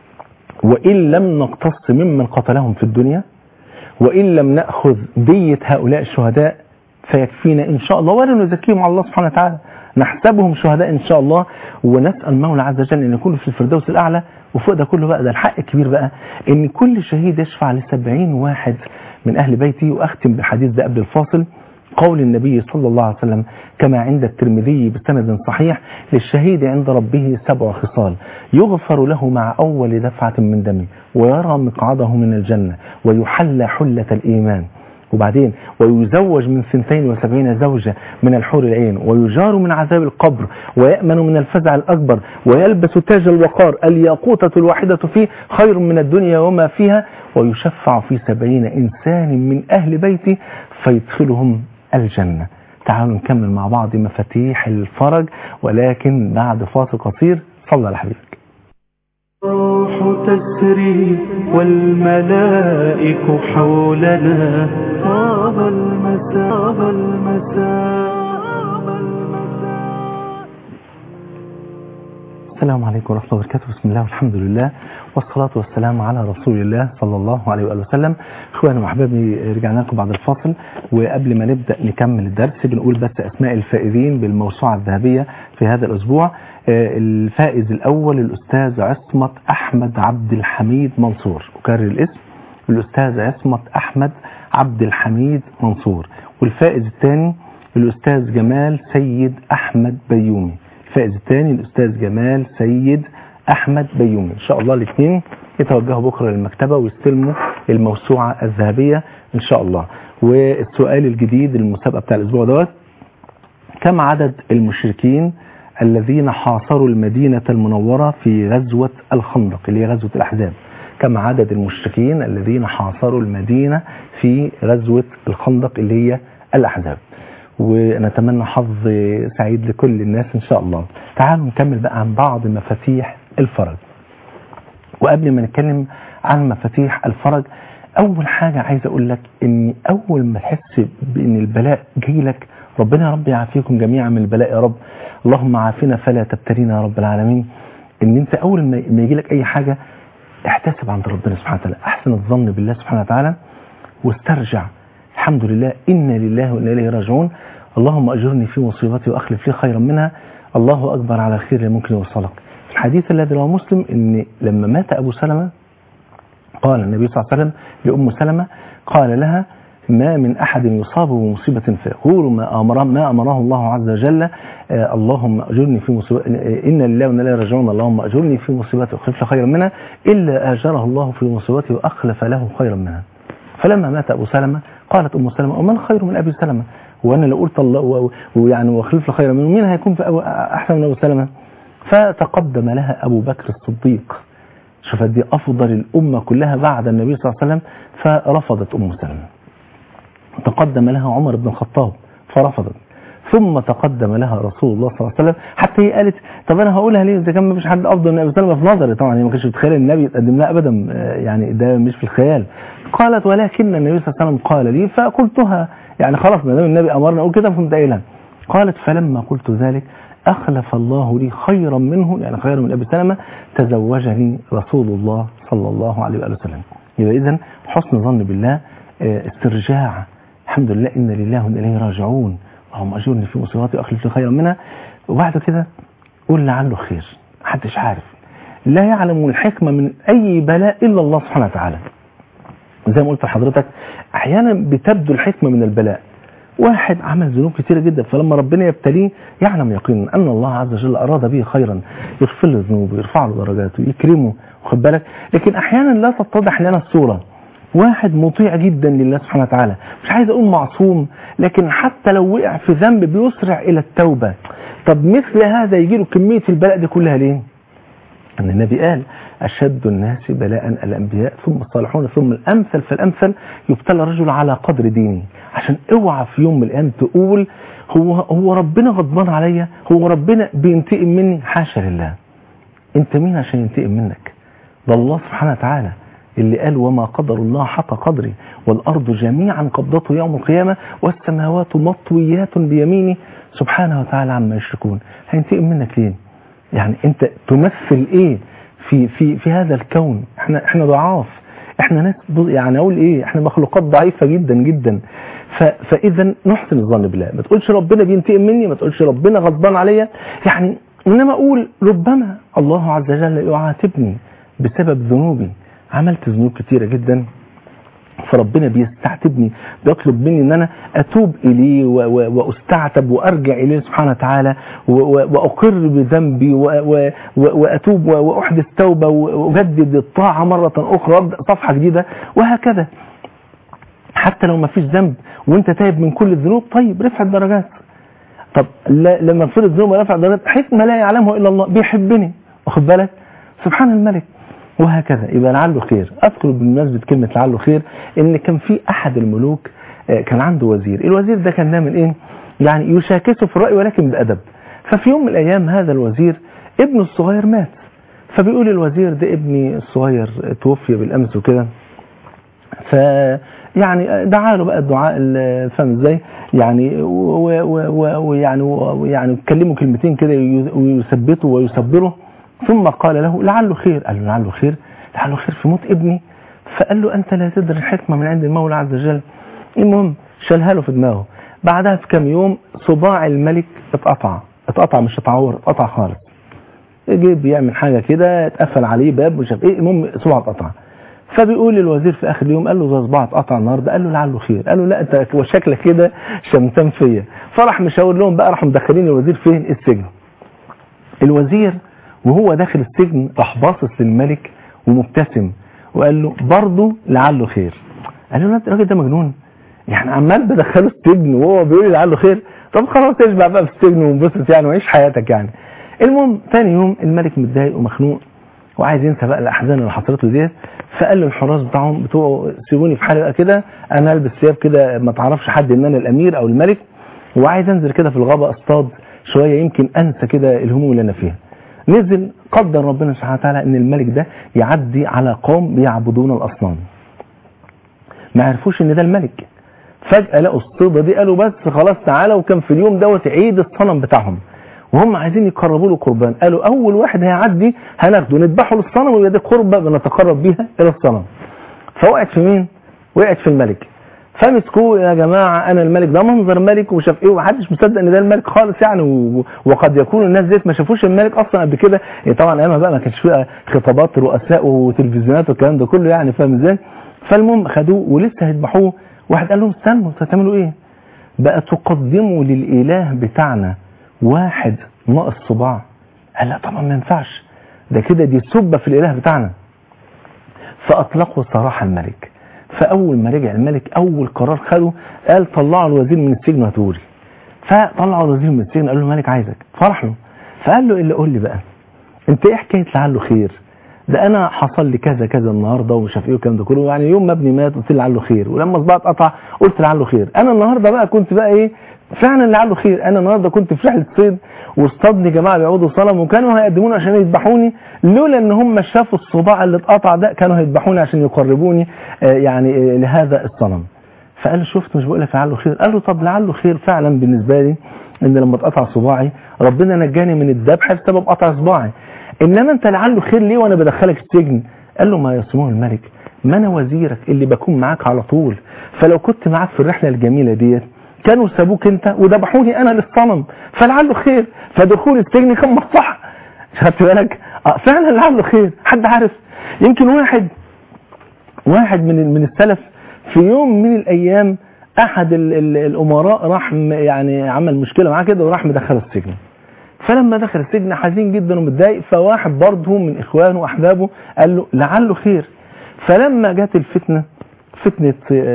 وان لم نقتص ممن قتلهم في الدنيا وان لم ناخذ ديه هؤلاء الشهداء فيكفينا ان شاء الله ولا نزكيهم على الله سبحانه وتعالى نحسبهم شهداء ان شاء الله ونسال المولى عز وجل ان يكونوا في الفردوس الاعلى وفوق ده كله بقى ده الحق الكبير بقى ان كل شهيد يشفع لسبعين واحد من اهل بيتي واختم بالحديث ده قبل الفاصل قول النبي صلى الله عليه وسلم كما عند الترمذي بسند صحيح للشهيد عند ربه سبع خصال يغفر له مع أول دفعة من دمه ويرى مقعده من الجنة ويحلى حلة الإيمان وبعدين ويزوج من سنتين وسبعين زوجة من الحور العين ويجار من عذاب القبر ويأمن من الفزع الأكبر ويلبس تاج الوقار الياقوتة الواحدة فيه خير من الدنيا وما فيها ويشفع في سبعين إنسان من أهل بيته فيدخلهم الجنة تعالوا نكمل مع بعض مفاتيح الفرج ولكن بعد فاصل قصير صلى على حبيبك الروح تسري والملائك حولنا طاب المساء طاب المساء السلام عليكم ورحمة الله وبركاته بسم الله والحمد لله والصلاة والسلام على رسول الله صلى الله عليه وآله وسلم اخواني وأحبابي رجعنا لكم بعد الفاصل وقبل ما نبدأ نكمل الدرس بنقول بس أسماء الفائزين بالموسوعة الذهبية في هذا الأسبوع الفائز الأول الأستاذ عصمت أحمد عبد الحميد منصور أكرر الاسم الأستاذ عصمت أحمد عبد الحميد منصور والفائز الثاني الأستاذ جمال سيد أحمد بيومي الفائز الثاني الأستاذ جمال سيد أحمد بيومي إن شاء الله الاثنين يتوجهوا بكرة للمكتبة ويستلموا الموسوعة الذهبية إن شاء الله والسؤال الجديد المسابقة بتاع الأسبوع دوت كم عدد المشركين الذين حاصروا المدينة المنورة في غزوة الخندق اللي هي غزوة الأحزاب كم عدد المشركين الذين حاصروا المدينة في غزوة الخندق اللي هي الأحزاب ونتمنى حظ سعيد لكل الناس إن شاء الله تعالوا نكمل بقى عن بعض مفاتيح الفرج وقبل ما نتكلم عن مفاتيح الفرج أول حاجة عايز أقول لك إن أول ما تحس بإن البلاء جاي لك ربنا يا رب يعافيكم جميعا من البلاء يا رب اللهم عافنا فلا تبتلينا يا رب العالمين ان انت اول ما يجي لك اي حاجة احتسب عند ربنا سبحانه وتعالى احسن الظن بالله سبحانه وتعالى واسترجع الحمد لله إنا لله وإنا إليه راجعون اللهم أجرني في مصيبتي وأخلف لي خيرا منها الله أكبر على الخير اللي ممكن يوصلك الحديث الذي رواه مسلم ان لما مات أبو سلمة قال النبي صلى الله عليه وسلم لأم سلمة قال لها ما من أحد يصاب بمصيبة فيقول ما أمره, ما أمره الله عز وجل آه اللهم أجرني في مصيبة إن لله وإنا إليه راجعون اللهم أجرني في مصيبتي وأخلف خيرا منها إلا أجره الله في مصيبته وأخلف له خيرا منها فلما مات أبو سلمة قالت أم سلمة ومن خير من أبي سلمة وأنا لو قلت الله ويعني وأخلف له خيرا منه مين هيكون في أبو أحسن من أبو سلمة فتقدم لها أبو بكر الصديق شوف دي أفضل الأمة كلها بعد النبي صلى الله عليه وسلم فرفضت أم سلمة تقدم لها عمر بن الخطاب فرفضت ثم تقدم لها رسول الله صلى الله عليه وسلم حتى هي قالت طب انا هقولها ليه اذا كان ما فيش حد افضل من ابي سلمة في نظري طبعا هي ما كانتش بتخيل النبي يتقدم لها ابدا يعني ده مش في الخيال قالت ولكن النبي صلى الله عليه وسلم قال لي فقلتها يعني خلاص ما دام النبي امرنا اقول كده فقمت قايلها قالت فلما قلت ذلك أخلف الله لي خيرا منه يعني خيرا من أبي سلمة تزوجني رسول الله صلى الله عليه وآله وسلم يبقى إذن حسن ظن بالله استرجاع الحمد لله إن لله وإن إليه راجعون اللهم أجرني في مصيباتي وأخلف لي خيرا منها وبعد كده قول لعله خير محدش عارف لا يعلم الحكمة من أي بلاء إلا الله سبحانه وتعالى زي ما قلت لحضرتك أحيانا بتبدو الحكمة من البلاء واحد عمل ذنوب كتيرة جدا فلما ربنا يبتليه يعلم يقينا أن الله عز وجل أراد به خيرا يغفر له ذنوبه يرفع له درجاته يكرمه واخد بالك لكن أحيانا لا تتضح لنا الصورة واحد مطيع جدا لله سبحانه وتعالى مش عايز أقول معصوم لكن حتى لو وقع في ذنب بيسرع إلى التوبة طب مثل هذا يجي له كمية البلاء دي كلها ليه أن النبي قال أشد الناس بلاء الأنبياء ثم الصالحون ثم الأمثل فالأمثل يبتلى الرجل على قدر دينه عشان اوعى في يوم من الأيام تقول هو هو ربنا غضبان عليا هو ربنا بينتقم مني حاشا لله انت مين عشان ينتقم منك ده الله سبحانه وتعالى اللي قال وما قدر الله حق قدره والأرض جميعا قبضته يوم القيامة والسماوات مطويات بيمينه سبحانه وتعالى عما يشركون هينتقم منك ليه يعني انت تمثل ايه في في في هذا الكون احنا احنا ضعاف احنا ناس يعني اقول ايه احنا مخلوقات ضعيفة جدا جدا فاذا نحسن الظن بالله ما تقولش ربنا بينتقم مني ما تقولش ربنا غضبان عليا يعني انما اقول ربما الله عز وجل يعاتبني بسبب ذنوبي عملت ذنوب كتيرة جدا فربنا بيستعتبني بيطلب مني ان انا اتوب اليه واستعتب وارجع اليه سبحانه وتعالى واقر بذنبي واتوب واحدث توبه واجدد الطاعه مره اخرى وابدا صفحه جديده وهكذا حتى لو ما فيش ذنب وانت تايب من كل الذنوب طيب رفع الدرجات طب لما تصير الذنوب ورفع الدرجات حكمه لا يعلمه الا الله بيحبني واخد بالك سبحان الملك وهكذا يبقى لعله خير اذكر بمناسبه كلمه لعله خير ان كان في احد الملوك كان عنده وزير الوزير ده كان دايما ايه يعني يشاكسه في الراي ولكن بادب ففي يوم من الايام هذا الوزير ابنه الصغير مات فبيقول الوزير ده ابني الصغير توفي بالامس وكده ف يعني دعا له بقى الدعاء فاهم ازاي يعني ويعني ويعني كلمه كلمتين كده ويثبته ويصبره ثم قال له لعله خير قال له لعله خير لعله خير في موت ابني فقال له أنت لا تدري الحكمة من عند المولى عز وجل المهم شالها له في دماغه بعدها في كم يوم صباع الملك اتقطع اتقطع مش اتعور اتقطع خالص جه بيعمل حاجة كده اتقفل عليه باب مش عارف ايه المهم صباعه اتقطع فبيقول الوزير في اخر اليوم قال له ده صباعه اتقطع النهارده قال له لعله خير قال له لا انت وشكلك كده شمتان فيا فراح مشاور لهم بقى راحوا مدخلين الوزير فين السجن الوزير وهو داخل السجن راح باصص للملك ومبتسم وقال له برضه لعله خير قال له لا الراجل ده مجنون يعني عمال بدخله السجن وهو بيقول لي لعله خير طب خلاص اشبع بقى في السجن وانبسط يعني وعيش حياتك يعني المهم ثاني يوم الملك متضايق ومخنوق وعايز ينسى بقى الاحزان اللي حصلت له ديت فقال للحراس بتاعهم بتوعه سيبوني في حالي بقى كده انا البس ثياب كده ما تعرفش حد ان انا الامير او الملك وعايز انزل كده في الغابه اصطاد شويه يمكن انسى كده الهموم اللي انا فيها نزل قدر ربنا سبحانه وتعالى ان الملك ده يعدي على قوم بيعبدون الاصنام ما عرفوش ان ده الملك فجأة لقوا الصيدة دي قالوا بس خلاص تعالى وكان في اليوم دوت عيد الصنم بتاعهم وهم عايزين يقربوا له قربان قالوا اول واحد هيعدي هناخده نذبحه للصنم ويبقى دي قربة بنتقرب بيها الى الصنم فوقعت في مين؟ وقعت في الملك فمسكوه يا جماعة أنا الملك ده منظر ملك وشاف إيه ومحدش مصدق إن ده الملك خالص يعني و... وقد يكون الناس ديت ما شافوش الملك أصلا قبل كده يعني طبعا أيامها بقى ما كانش فيها خطابات رؤساء وتلفزيونات والكلام ده كله يعني فاهم إزاي؟ فالمهم خدوه ولسه هيذبحوه واحد قال لهم استنوا انتوا هتعملوا إيه؟ بقى تقدموا للإله بتاعنا واحد ناقص صباع قال لا طبعا ما ينفعش ده كده دي سبة في الإله بتاعنا فأطلقوا سراح الملك فأول ما رجع الملك أول قرار خده قال طلعوا الوزير من السجن وهاتولي فطلعوا الوزير من السجن قال له الملك عايزك فرح له فقال له إلا قول لي بقى أنت إيه حكاية لعله خير ده أنا حصل لي كذا كذا النهاردة ومش عارف إيه والكلام ده كله يعني يوم ما ابني مات قلت لعله خير ولما صباعي اتقطع قلت لعله خير أنا النهاردة بقى كنت بقى إيه فعلا لعله خير انا النهارده كنت في رحله صيد واصطادني جماعه بيعودوا صنم وكانوا هيقدموني عشان يذبحوني لولا ان هم شافوا الصباع اللي اتقطع ده كانوا هيذبحوني عشان يقربوني آه يعني آه لهذا الصنم فقال له شفت مش بقول لك لعله خير قال له طب لعله خير فعلا بالنسبه لي ان لما اتقطع صباعي ربنا نجاني من الذبح بسبب قطع صباعي انما انت لعله خير ليه وانا بدخلك السجن قال له ما يصمه الملك ما انا وزيرك اللي بكون معاك على طول فلو كنت معاك في الرحله الجميله ديت كانوا سابوك انت وذبحوني انا للصنم فلعله خير فدخول السجن كان مصلحه خدت بالك اه فعلا لعله خير حد عارف يمكن واحد واحد من من السلف في يوم من الايام احد ال ال الامراء راح يعني عمل مشكله معاه كده وراح مدخله السجن فلما دخل السجن حزين جدا ومتضايق فواحد برضه من اخوانه واحبابه قال له لعله خير فلما جت الفتنه فتنة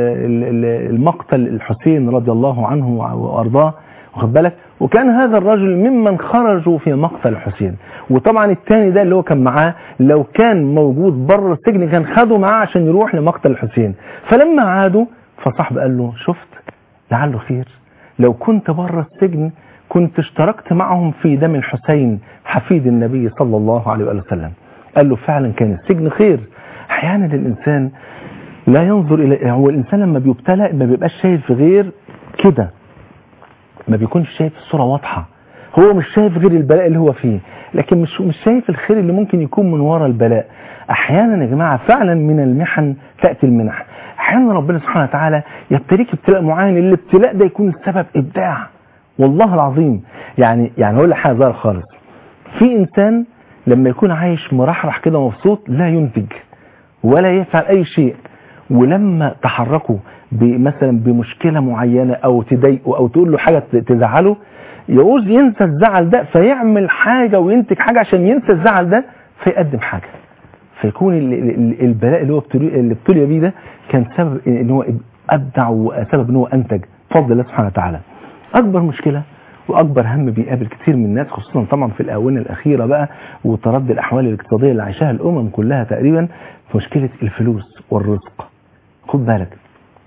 المقتل الحسين رضي الله عنه وأرضاه واخد بالك وكان هذا الرجل ممن خرجوا في مقتل الحسين وطبعا الثاني ده اللي هو كان معاه لو كان موجود بره السجن كان خده معاه عشان يروح لمقتل الحسين فلما عادوا فصاحب قال له شفت لعله خير لو كنت بره السجن كنت اشتركت معهم في دم الحسين حفيد النبي صلى الله عليه وسلم قال له فعلا كان السجن خير احيانا الانسان لا ينظر الى هو الانسان لما بيبتلى ما بيبقاش شايف غير كده ما بيكونش شايف الصوره واضحه هو مش شايف غير البلاء اللي هو فيه لكن مش مش شايف الخير اللي ممكن يكون من وراء البلاء احيانا يا جماعه فعلا من المحن تاتي المنح احيانا ربنا سبحانه وتعالى يبتليك ابتلاء معين الابتلاء ده يكون السبب ابداع والله العظيم يعني يعني هقول لك حاجه ظاهره خالص في انسان لما يكون عايش مرحرح كده مبسوط لا ينتج ولا يفعل اي شيء ولما تحركوا مثلا بمشكلة معينة او تضايقه او تقول له حاجة تزعله يعوز ينسى الزعل ده فيعمل حاجة وينتج حاجة عشان ينسى الزعل ده فيقدم حاجة فيكون البلاء اللي هو اللي ابتلي بيه ده كان سبب ان هو ابدع وسبب ان هو انتج بفضل الله سبحانه وتعالى اكبر مشكلة واكبر هم بيقابل كتير من الناس خصوصا طبعا في الاونه الاخيره بقى وتردي الاحوال الاقتصاديه اللي عايشاها الامم كلها تقريبا في مشكله الفلوس والرزق خد بالك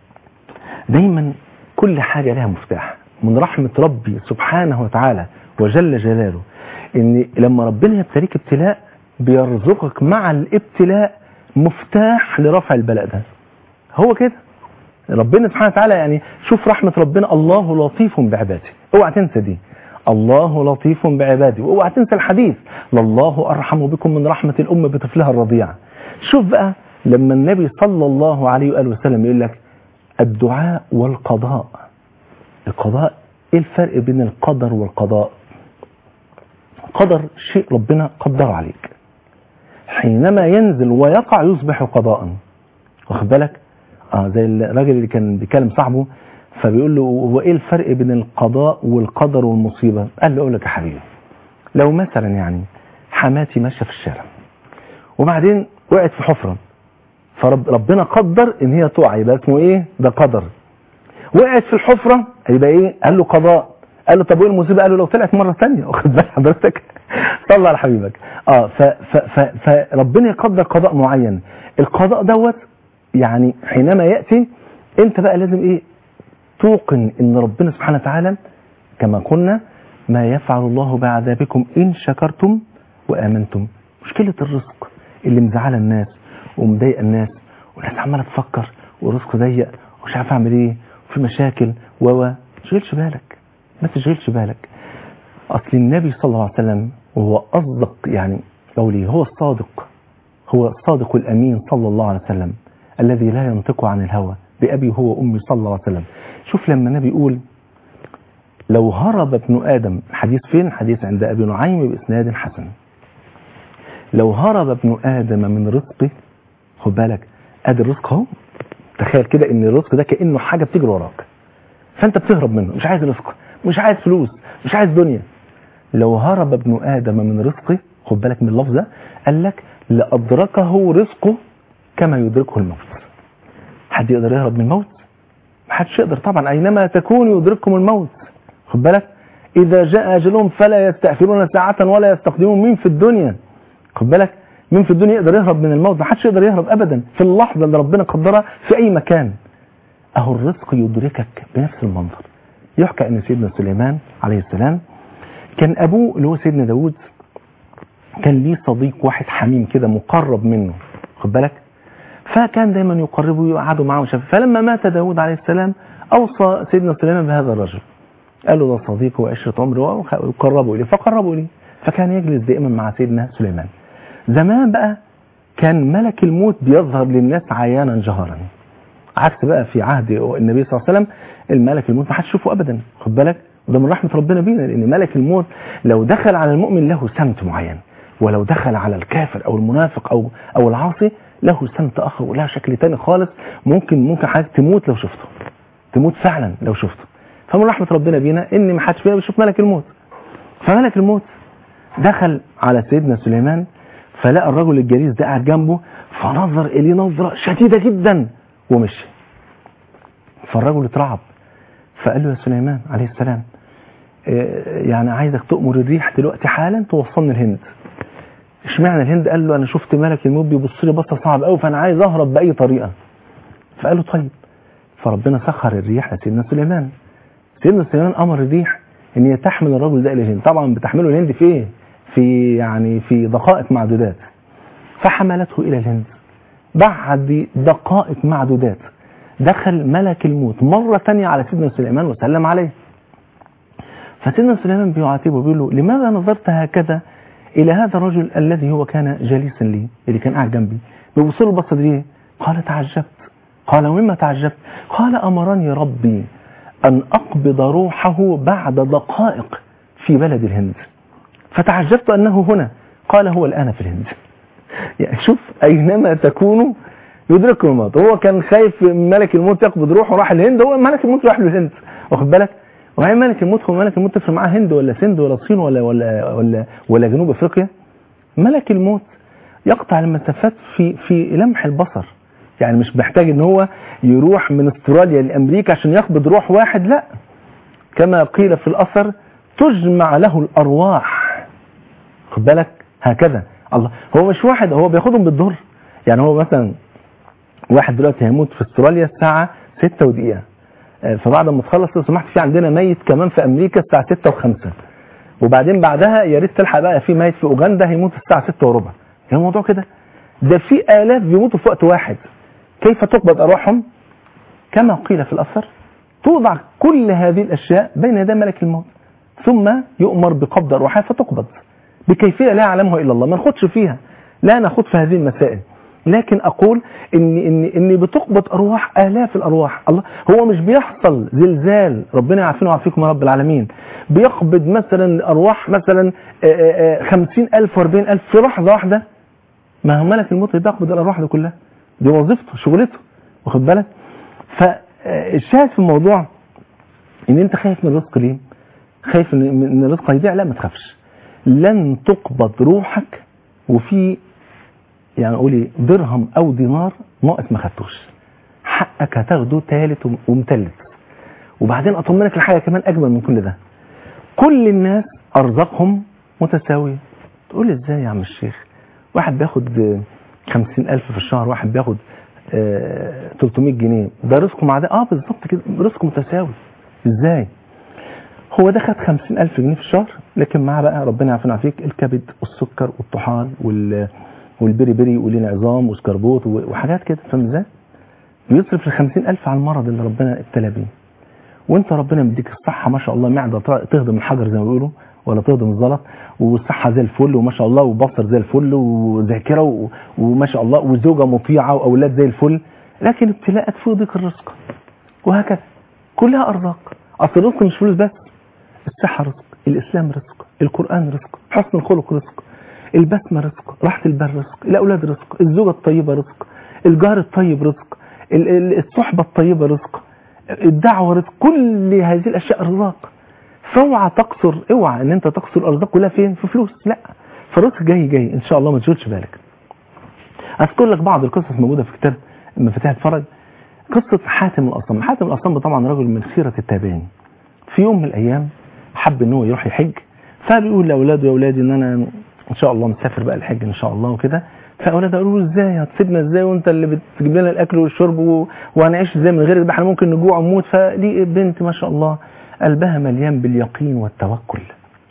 دايما كل حاجة لها مفتاح من رحمة ربي سبحانه وتعالى وجل جلاله ان لما ربنا يبتليك ابتلاء بيرزقك مع الابتلاء مفتاح لرفع البلاء ده هو كده ربنا سبحانه وتعالى يعني شوف رحمة ربنا الله لطيف بعباده اوعى تنسى دي الله لطيف بعباده واوعى تنسى الحديث لله ارحم بكم من رحمة الام بطفلها الرضيع شوف بقى لما النبي صلى الله عليه وآله وسلم يقول لك الدعاء والقضاء القضاء ايه الفرق بين القدر والقضاء قدر شيء ربنا قدر عليك حينما ينزل ويقع يصبح قضاء واخد بالك اه زي الراجل اللي كان بيكلم صاحبه فبيقول له هو ايه الفرق بين القضاء والقدر والمصيبه قال له اقول لك يا حبيبي لو مثلا يعني حماتي ماشيه في الشارع وبعدين وقعت في حفره فرب ربنا قدر ان هي تقع يبقى اسمه ايه ده قدر وقعت في الحفره يبقى ايه قال له قضاء قال له طب وايه المصيبه قال له لو طلعت مره ثانيه واخد بال حضرتك صلى على حبيبك اه ف ف ف فربنا يقدر قضاء معين القضاء دوت يعني حينما ياتي انت بقى لازم ايه توقن ان ربنا سبحانه وتعالى كما قلنا ما يفعل الله بعذابكم ان شكرتم وامنتم مشكله الرزق اللي مزعله الناس ومضايقه الناس والناس عماله تفكر والرزق ضيق ومش عارف اعمل ايه وفي مشاكل و و تشغلش بالك ما تشغلش بالك اصل النبي صلى الله عليه وسلم وهو اصدق يعني قولي هو الصادق هو الصادق الامين صلى الله عليه وسلم الذي لا ينطق عن الهوى بأبي هو أمي صلى الله عليه وسلم شوف لما النبي يقول لو هرب ابن آدم الحديث فين حديث عند أبي نعيم بإسناد حسن لو هرب ابن آدم من رزقه خد بالك ادي الرزق اهو تخيل كده ان الرزق ده كانه حاجه بتجري وراك فانت بتهرب منه مش عايز رزق مش عايز فلوس مش عايز دنيا لو هرب ابن ادم من رزقه خد بالك من اللفظ ده قال لك لادركه رزقه كما يدركه الموت حد يقدر يهرب من الموت محدش يقدر طبعا اينما تكون يدرككم الموت خد بالك اذا جاء اجلهم فلا يستاخرون ساعه ولا يستقدمون مين في الدنيا خد بالك مين في الدنيا يقدر يهرب من الموت محدش يقدر يهرب ابدا في اللحظه اللي ربنا قدرها في اي مكان اهو الرزق يدركك بنفس المنظر يحكى ان سيدنا سليمان عليه السلام كان ابوه اللي هو سيدنا داود كان ليه صديق واحد حميم كده مقرب منه خد بالك فكان دايما يقربه ويقعدوا معاه وشاف فلما مات داود عليه السلام اوصى سيدنا سليمان بهذا الرجل قال له ده صديقه وعشره عمره وقربه اليه فقربه اليه فكان يجلس دائما مع سيدنا سليمان زمان بقى كان ملك الموت بيظهر للناس عيانا جهرا عكس بقى في عهد النبي صلى الله عليه وسلم الملك الموت ما حدش يشوفه ابدا خد بالك وده من رحمه ربنا بينا لان ملك الموت لو دخل على المؤمن له سمت معين ولو دخل على الكافر او المنافق او او العاصي له سمت اخر وله شكل تاني خالص ممكن ممكن حضرتك تموت لو شفته تموت فعلا لو شفته فمن رحمه ربنا بينا ان ما حدش فينا بيشوف ملك الموت فملك الموت دخل على سيدنا سليمان فلقى الرجل الجليس ده قاعد جنبه فنظر اليه نظره شديده جدا ومشي فالرجل اترعب فقال له يا سليمان عليه السلام يعني عايزك تؤمر الريح دلوقتي حالا توصلني الهند اشمعنى الهند قال له انا شفت ملك الموت بيبص لي بصه صعب قوي فانا عايز اهرب باي طريقه فقال له طيب فربنا سخر الريح لسيدنا سليمان سيدنا سليمان امر الريح ان هي تحمل الرجل ده الى الهند طبعا بتحمله الهند في ايه في يعني في دقائق معدودات فحملته الى الهند بعد دقائق معدودات دخل ملك الموت مرة تانية على سيدنا سليمان وسلم عليه فسيدنا سليمان بيعاتبه بيقول له لماذا نظرت هكذا إلى هذا الرجل الذي هو كان جليسا لي اللي كان قاعد جنبي بيبص له البصه دي قال تعجبت قال ومما تعجبت قال أمرني ربي أن أقبض روحه بعد دقائق في بلد الهند فتعجبت أنه هنا قال هو الآن في الهند يعني شوف أينما تكونوا يدرككم الموت هو كان خايف ملك الموت يقبض روحه راح الهند هو ملك الموت راح له الهند واخد بالك وهي ملك الموت هو ملك الموت تفرق معاه هند ولا سند ولا الصين ولا ولا ولا ولا جنوب افريقيا ملك الموت يقطع المسافات في في لمح البصر يعني مش محتاج ان هو يروح من استراليا لامريكا عشان يقبض روح واحد لا كما قيل في الاثر تجمع له الارواح خد بالك هكذا الله هو مش واحد هو بياخدهم بالدور يعني هو مثلا واحد دلوقتي هيموت في استراليا الساعة 6 ودقيقة فبعد ما تخلص لو سمحت في عندنا ميت كمان في امريكا الساعة 6 و5 وبعدين بعدها يا ريت تلحق بقى في ميت في اوغندا هيموت الساعة 6 وربع هي الموضوع كده ده في آلاف بيموتوا في وقت واحد كيف تقبض أرواحهم كما قيل في الأثر توضع كل هذه الأشياء بين يدي ملك الموت ثم يؤمر بقبض أرواحها فتقبض بكيفية لا يعلمها إلا الله ما نخدش فيها لا نخوض في هذه المسائل لكن اقول ان ان ان بتقبض ارواح الاف الارواح الله هو مش بيحصل زلزال ربنا يعافينا ويعافيكم يا رب العالمين بيقبض مثلا ارواح مثلا خمسين الف واربعين الف في لحظه واحده ما هو ملك الموت بيقبض الارواح دي كلها دي وظيفته شغلته واخد بالك فالشاهد في الموضوع ان انت خايف من الرزق ليه خايف ان ان الرزق هيضيع لا ما تخافش لن تقبض روحك وفي يعني قولي درهم او دينار ناقص ما خدتوش حقك هتاخده تالت ومتلت وبعدين اطمنك لحاجه كمان اجمل من كل ده كل الناس ارزاقهم متساويه تقول لي ازاي يا عم الشيخ واحد بياخد خمسين ألف في الشهر واحد بياخد آه 300 جنيه ده رزقه مع ده اه بالظبط كده رزقه متساوي ازاي هو ده خد 50000 جنيه في الشهر لكن معاه بقى ربنا يعافينا فيك الكبد والسكر والطحال وال والبري بري والانعظام وسكربوت وحاجات كده فاهم ازاي؟ بيصرف ال 50000 على المرض اللي ربنا ابتلى بيه وانت ربنا مديك الصحه ما شاء الله معده تهضم الحجر زي ما بيقولوا ولا تهضم الزلط والصحه زي الفل وما شاء الله وبصر زي الفل وذاكره و- وما شاء الله وزوجه مطيعه واولاد زي الفل لكن ابتلاءات في ضيق الرزق وهكذا كلها ارزاق اصل الرزق مش فلوس بس الصحه رزق الاسلام رزق القران رزق حسن الخلق رزق البسمه رزق راحه البال رزق الاولاد رزق الزوجه الطيبه رزق الجار الطيب رزق ال- ال- الصحبه الطيبه رزق الدعوه رزق كل هذه الاشياء رزاق فاوعى تقصر اوعى ان انت تقصر الارزاق كلها فين في فلوس لا فالرزق جاي جاي ان شاء الله ما تشغلش بالك اذكر لك بعض القصص موجوده في كتاب مفاتيح الفرج قصه حاتم الاصم حاتم الاصم طبعا رجل من خيره التابعين في يوم من الايام حب ان هو يروح يحج فبيقول لاولاده يا اولادي ان انا ان شاء الله مسافر بقى الحج ان شاء الله وكده فاولاده قالوا له ازاي هتسيبنا ازاي وانت اللي بتجيب لنا الاكل والشرب و... وهنعيش ازاي من غيرك ده احنا ممكن نجوع ونموت فدي بنت ما شاء الله قلبها مليان باليقين والتوكل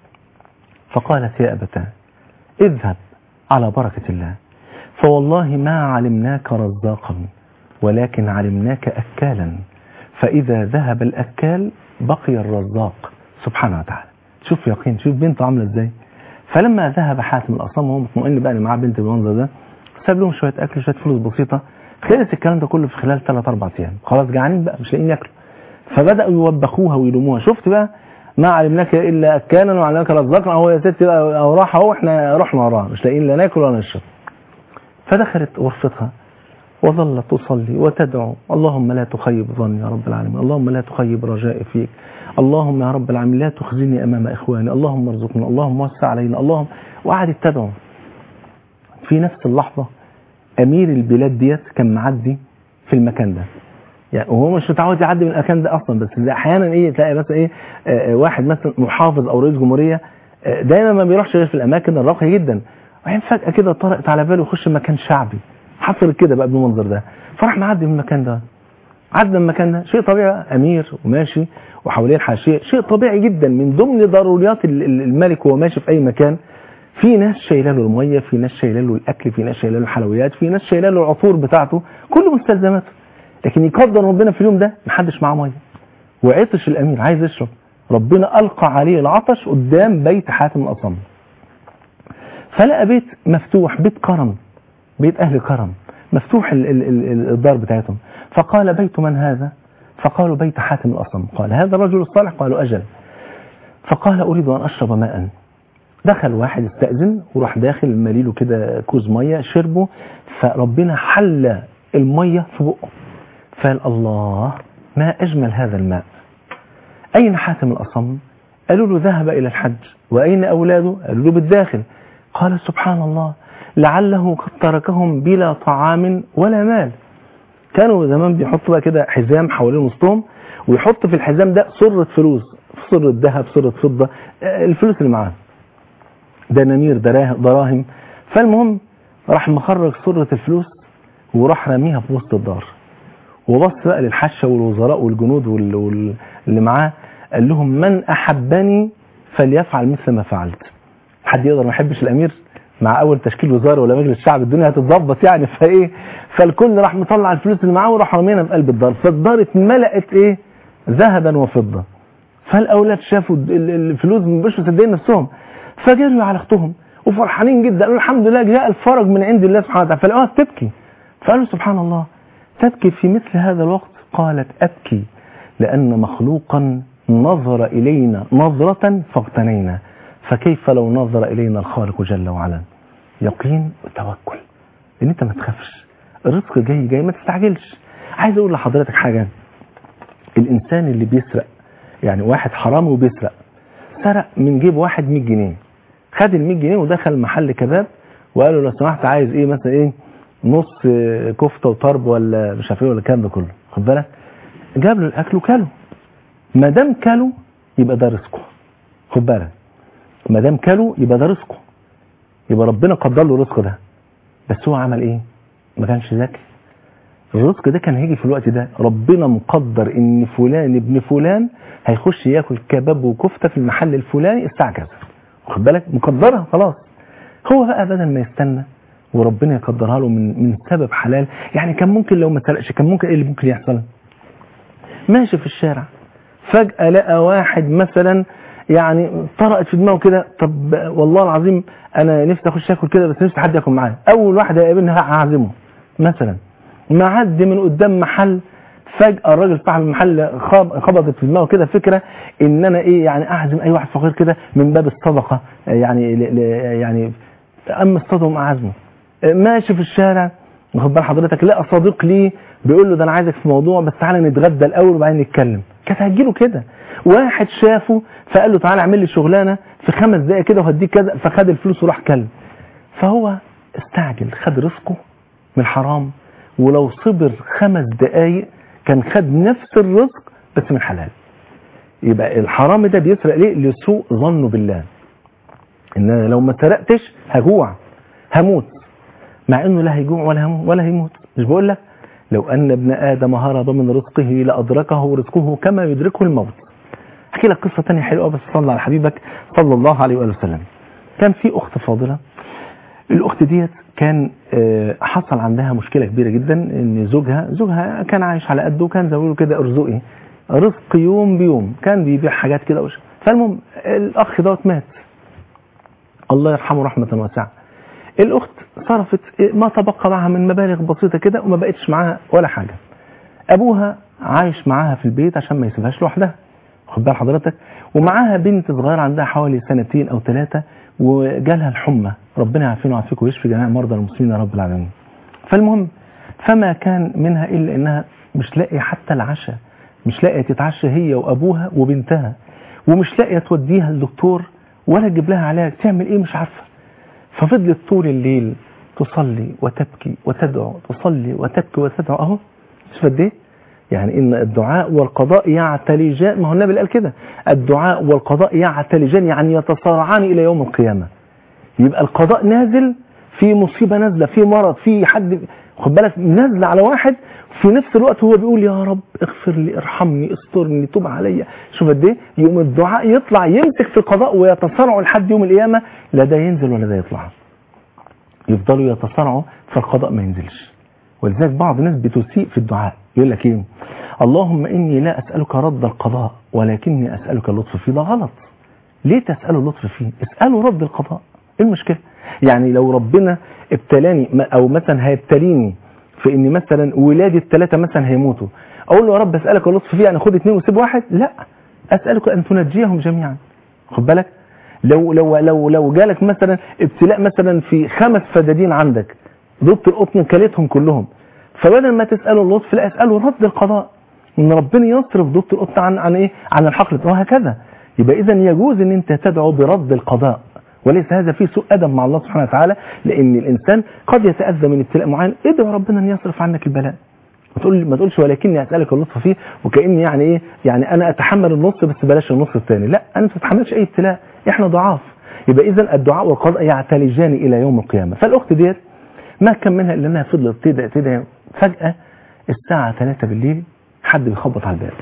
فقالت يا ابتاه اذهب على بركه الله فوالله ما علمناك رزاقا ولكن علمناك اكالا فاذا ذهب الاكال بقي الرزاق سبحانه وتعالى شوف يقين شوف بنته عامله ازاي فلما ذهب حاتم الاصم وهو مطمئن بقى ان معاه بنت بالمنظر ده ساب لهم شويه اكل شويه فلوس بسيطه خلص الكلام ده كله في خلال 3 4 ايام خلاص جعانين بقى مش لاقيين ياكلوا فبداوا يوبخوها ويلوموها شفت بقى ما علمناك الا اكانا وعلمناك رزاقا اهو يا ستي بقى اهو راح اهو احنا رحنا وراها مش لاقيين لا ناكل ولا نشرب فدخلت غرفتها وظلت تصلي وتدعو اللهم لا تخيب ظني يا رب العالمين اللهم لا تخيب رجائي فيك اللهم يا رب العالمين لا تخزني امام اخواني اللهم ارزقنا اللهم وسع علينا اللهم وقعدت تدعو في نفس اللحظه امير البلاد ديت كان معدي في المكان ده يعني وهو مش متعود يعدي من المكان ده اصلا بس ده احيانا ايه تلاقي مثلا ايه آه، آه، واحد مثلا محافظ او رئيس جمهوريه آه، دايما ما بيروحش غير في الاماكن الراقيه جدا وبعدين فجاه كده طرقت على باله يخش مكان شعبي حصل كده بقى بالمنظر ده فراح معدي من المكان ده عدى من المكان ده شيء طبيعي بقى، امير وماشي وحواليه الحاشيه شيء طبيعي جدا من ضمن ضروريات ال- ال- الملك وهو ماشي في اي مكان في ناس شايله له الميه في ناس شايله له الاكل في ناس شايله له الحلويات في ناس شايله له العطور بتاعته كل مستلزماته لكن يقدر ربنا في اليوم ده محدش معاه ميه وعطش الامير عايز يشرب ربنا القى عليه العطش قدام بيت حاتم الاصم فلقى بيت مفتوح بيت كرم بيت اهل كرم مفتوح ال- ال- ال- الدار بتاعتهم فقال بيت من هذا فقالوا بيت حاتم الاصم قال هذا الرجل الصالح قالوا اجل فقال اريد ان اشرب ماء دخل واحد استأذن وراح داخل مليله كده كوز مية شربه فربنا حل المية في بقه فقال الله ما أجمل هذا الماء أين حاتم الأصم قالوا له ذهب إلى الحج وأين أولاده قالوا له بالداخل قال سبحان الله لعله قد تركهم بلا طعام ولا مال كانوا زمان بيحطوا بقى كده حزام حوالين وسطهم ويحط في الحزام ده سرة فلوس سرة ذهب سرة فضة آه، الفلوس اللي معاه دنانير دراه- دراهم فالمهم راح مخرج سرة الفلوس وراح راميها في وسط الدار وبص بقى للحشة والوزراء والجنود وال- وال- اللي معاه قال لهم من أحبني فليفعل مثل ما فعلت حد يقدر ما يحبش الأمير مع أول تشكيل وزارة ولا مجلس شعب الدنيا هتتظبط يعني فإيه فالكل راح مطلع الفلوس اللي معاه وراح رامينها في قلب الدار فالدار اتملأت إيه ذهبا وفضة فالاولاد شافوا ال- ال- الفلوس مش مصدقين نفسهم فجروا على اختهم وفرحانين جدا قالوا الحمد لله جاء الفرج من عند الله سبحانه وتعالى فلقوها بتبكي فقالوا سبحان الله تبكي في مثل هذا الوقت قالت ابكي لان مخلوقا نظر الينا نظره فاغتنينا فكيف لو نظر الينا الخالق جل وعلا يقين وتوكل ان انت ما تخافش الرزق جاي جاي ما تستعجلش عايز اقول لحضرتك حاجه الانسان اللي بيسرق يعني واحد حرامي وبيسرق سرق من جيب واحد 100 جنيه خد ال 100 جنيه ودخل محل كباب وقال له لو سمحت عايز ايه مثلا ايه نص آه، كفته وطرب ولا مش عارف ايه ولا الكلام ده كله خد بالك جاب له الاكل وكله ما دام كله يبقى ده رزقه خد بالك ما دام كله يبقى ده رزقه يبقى ربنا قدر له الرزق ده بس هو عمل ايه ما كانش ذكي الرزق ده كان هيجي في الوقت ده ربنا مقدر ان فلان ابن فلان هيخش ياكل كباب وكفته في المحل الفلاني الساعه كذا واخد بالك مقدرها خلاص هو بقى بدل ما يستنى وربنا يقدرها له من من سبب حلال يعني كان ممكن لو ما سرقش كان ممكن ايه اللي ممكن يحصل ماشي في الشارع فجأة لقى واحد مثلا يعني طرقت في دماغه كده طب والله العظيم انا نفسي اخش اكل كده بس نفسي حد ياكل معايا اول واحد هيقابلني هعزمه مثلا معدي من قدام محل فجأة الراجل صاحب المحل خب- خبطت في دماغه كده فكرة ان انا ايه يعني اعزم اي واحد فقير كده من باب الصدقة يعني ل- ل- يعني اما اصطادهم اعزمه ماشي في الشارع واخد بال حضرتك لقى صديق ليه بيقول له ده انا عايزك في موضوع بس تعالى نتغدى الاول وبعدين نتكلم كانت هتجيله كده واحد شافه فقال له تعالى اعمل لي شغلانه في خمس دقائق كده وهديك كذا فخد الفلوس وراح كلم فهو استعجل خد رزقه من الحرام ولو صبر خمس دقائق كان خد نفس الرزق بس من حلال يبقى الحرام ده بيسرق ليه لسوء ظنه بالله ان انا لو ما سرقتش هجوع هموت مع انه لا هيجوع ولا هموت ولا هيموت مش بقول لك لو ان ابن ادم هرب من رزقه لادركه رزقه كما يدركه الموت احكي لك قصه ثانيه حلوه بس صلى على حبيبك صلى الله عليه واله وسلم كان في اخت فاضله الاخت ديت كان آه، حصل عندها مشكله كبيره جدا ان زوجها زوجها كان عايش على قده وكان زي ما بيقولوا كده ارزقي رزق يوم بيوم كان بيبيع حاجات كده وش فالمهم الاخ دوت مات الله يرحمه رحمه واسعه الاخت صرفت ما تبقى معها من مبالغ بسيطه كده وما بقتش معاها ولا حاجه ابوها عايش معاها في البيت عشان ما يسيبهاش لوحدها خد بال حضرتك ومعاها بنت صغيره عندها حوالي سنتين او ثلاثه وجالها الحمى ربنا يعافينا ويعافيكم ويشفي جميع مرضى المسلمين يا رب العالمين فالمهم فما كان منها الا انها مش لاقيه حتى العشاء مش لاقيه تتعشى هي وابوها وبنتها ومش لاقيه توديها الدكتور ولا تجيب لها علاج تعمل ايه مش عارفه ففضلت طول الليل تصلي وتبكي وتدعو تصلي وتبكي وتدعو اهو شوف قد ايه يعني ان الدعاء والقضاء يعتلجان ما هو النبي قال كده الدعاء والقضاء يعتلجان يعني يتصارعان الى يوم القيامه يبقى القضاء نازل في مصيبه نازله في مرض في حد خد بالك نازله على واحد في نفس الوقت هو بيقول يا رب اغفر لي ارحمني استرني توب عليا شوف قد ايه يقوم الدعاء يطلع يمسك في القضاء ويتصارعوا لحد يوم القيامه لا ده ينزل ولا ده يطلع يفضلوا يتصارعوا فالقضاء ما ينزلش ولذلك بعض الناس بتسيء في الدعاء يقول لك ايه اللهم اني لا اسالك رد القضاء ولكني اسالك اللطف فيه ده غلط ليه تساله اللطف فيه اساله رد القضاء ايه المشكله يعني لو ربنا ابتلاني م- او مثلا هيبتليني في ان مثلا ولادي الثلاثه مثلا هيموتوا اقول له يا رب اسالك اللطف فيه يعني خد اثنين وسيب واحد لا اسالك ان تنجيهم جميعا خد بالك لو لو لو لو جالك مثلا ابتلاء مثلا في خمس فدادين عندك ضبط القطن كلتهم كلهم فبدل ما تساله اللطف لا اساله رد القضاء ان ربنا يصرف ضبط القطن عن عن ايه عن الحقل وهكذا يبقى اذا يجوز ان انت تدعو برد القضاء وليس هذا فيه سوء ادب مع الله سبحانه وتعالى لان الانسان قد يتاذى من ابتلاء معين ادعو ربنا ان يصرف عنك البلاء ما تقول ما تقولش ولكني اسالك اللطف فيه وكاني يعني ايه يعني انا اتحمل النص بس بلاش النص الثاني لا انا ما تتحملش اي ابتلاء احنا ضعاف يبقى اذا الدعاء والقضاء يعتلجان الى يوم القيامه فالاخت ديت ما كان منها الا انها فضلت تدعي تدعي فجاه الساعه 3 بالليل حد بيخبط على الباب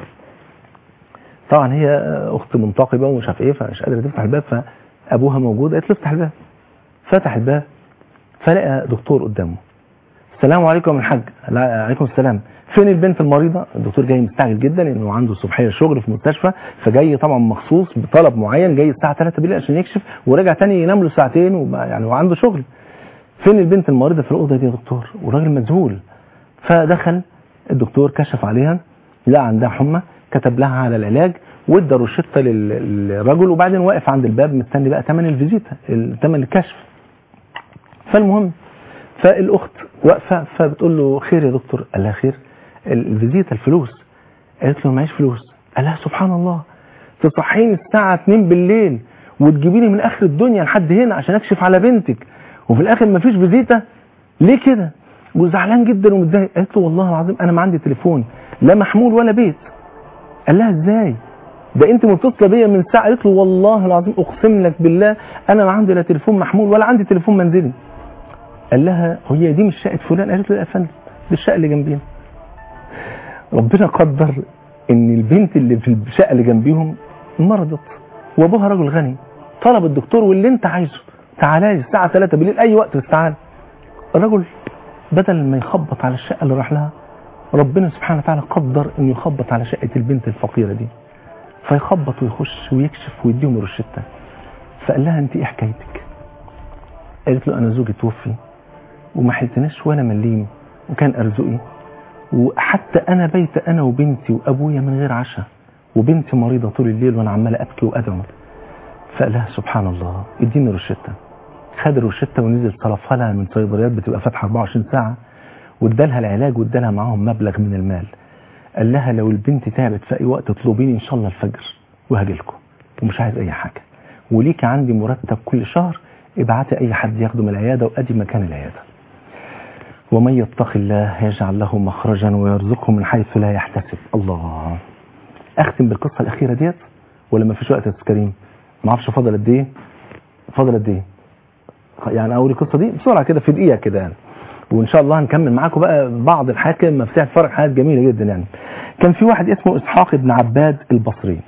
طبعا هي اخت منتقبه ومش عارف ايه فمش قادره تفتح الباب فابوها موجود قالت له افتح الباب فتح الباب فلقى دكتور قدامه السلام عليكم يا الحاج لا عليكم السلام فين البنت المريضه الدكتور جاي مستعجل جدا لانه عنده صبحيه شغل في مستشفى فجاي طبعا مخصوص بطلب معين جاي الساعه 3 بالليل عشان يكشف ورجع تاني ينام له ساعتين وبقى يعني وعنده شغل فين البنت المريضه في الاوضه دي يا دكتور والراجل مذهول فدخل الدكتور كشف عليها لقى عندها حمى كتب لها على العلاج وادى روشته لل- للرجل وبعدين واقف عند الباب مستني بقى ثمن الفيزيتا ثمن الكشف فالمهم فالاخت واقفه فبتقول له خير يا دكتور قال لها خير الفيزيتا الفلوس قالت له معيش فلوس قال لها سبحان الله تصحيني الساعه 2 بالليل وتجيبيني من اخر الدنيا لحد هنا عشان اكشف على بنتك وفي الاخر مفيش فيزيتا ليه كده وزعلان جدا ومتضايق قالت له والله العظيم انا ما عندي تليفون لا محمول ولا بيت قال لها ازاي ده انت متصله بيا من ساعه قالت له والله العظيم اقسم لك بالله انا ما عندي لا تليفون محمول ولا عندي تليفون منزلي قال لها هي دي مش شقه فلان قالت له لا يا فندم دي الشقه اللي جنبينا ربنا قدر ان البنت اللي في الشقه اللي جنبيهم مرضت وابوها رجل غني طلب الدكتور واللي انت عايزه تعالى لي الساعه 3 بالليل اي وقت بس تعالى الرجل بدل ما يخبط على الشقه اللي راح لها ربنا سبحانه وتعالى قدر انه يخبط على شقه البنت الفقيره دي فيخبط ويخش ويكشف ويديهم روشته فقال لها انت ايه حكايتك قالت له انا زوجي توفي وما حلتناش ولا مليم وكان ارزقي وحتى انا بيت انا وبنتي وابويا من غير عشاء وبنتي مريضه طول الليل وانا عمال ابكي وادعو فقال لها سبحان الله اديني روشته خد الروشته ونزل صرفها لها من صيدليات بتبقى فاتحه 24 ساعه وادالها العلاج وادالها معاهم مبلغ من المال قال لها لو البنت تعبت في اي وقت اطلبيني ان شاء الله الفجر وهاجي لكم ومش عايز اي حاجه وليكي عندي مرتب كل شهر ابعتي اي حد ياخده من العياده وادي مكان العياده ومن يتق الله يجعل له مخرجا ويرزقه من حيث لا يحتسب الله اختم بالقصه الاخيره ديت ولا ما فيش وقت يا استاذ كريم ما اعرفش فاضل قد ايه فاضل قد ايه يعني اول القصه دي بسرعه كده في دقيقه كده يعني وان شاء الله هنكمل معاكم بقى بعض الحاجات كده مفتاح فرق حاجات جميله جدا يعني كان في واحد اسمه اسحاق بن عباد البصري